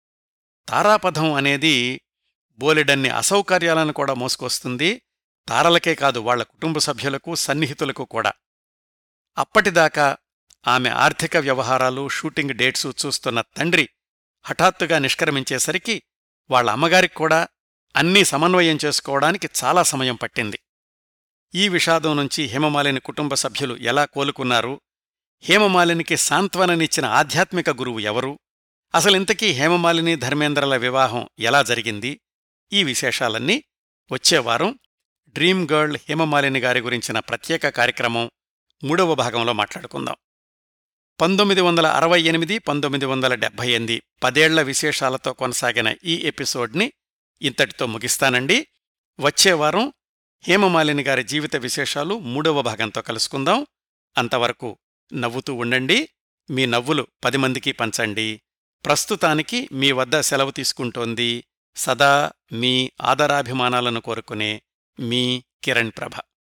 తారాపథం అనేది బోలెడన్ని అసౌకర్యాలను కూడా మోసుకొస్తుంది తారలకే కాదు వాళ్ల కుటుంబ సభ్యులకు సన్నిహితులకు కూడా అప్పటిదాకా ఆమె ఆర్థిక వ్యవహారాలు షూటింగ్ డేట్సు చూస్తున్న తండ్రి హఠాత్తుగా నిష్క్రమించేసరికి వాళ్ల అమ్మగారికి కూడా అన్నీ సమన్వయం చేసుకోవడానికి చాలా సమయం పట్టింది ఈ విషాదం నుంచి హేమమాలిని కుటుంబ సభ్యులు ఎలా కోలుకున్నారు హేమమాలినికి సాంత్వననిచ్చిన ఆధ్యాత్మిక గురువు ఎవరు అసలింతకీ హేమమాలిని ధర్మేంద్రల వివాహం ఎలా జరిగింది ఈ విశేషాలన్నీ వచ్చేవారం డ్రీమ్ గర్ల్ హేమమాలిని గారి గురించిన ప్రత్యేక కార్యక్రమం మూడవ భాగంలో మాట్లాడుకుందాం పంతొమ్మిది వందల అరవై ఎనిమిది పంతొమ్మిది వందల డెబ్బై ఎనిమిది పదేళ్ల విశేషాలతో కొనసాగిన ఈ ఎపిసోడ్ని ఇంతటితో ముగిస్తానండి వచ్చేవారం హేమమాలిని గారి జీవిత విశేషాలు మూడవ భాగంతో కలుసుకుందాం అంతవరకు నవ్వుతూ ఉండండి మీ నవ్వులు పది మందికి పంచండి ప్రస్తుతానికి మీ వద్ద సెలవు తీసుకుంటోంది సదా మీ ఆదరాభిమానాలను కోరుకునే మీ కిరణ్ ప్రభ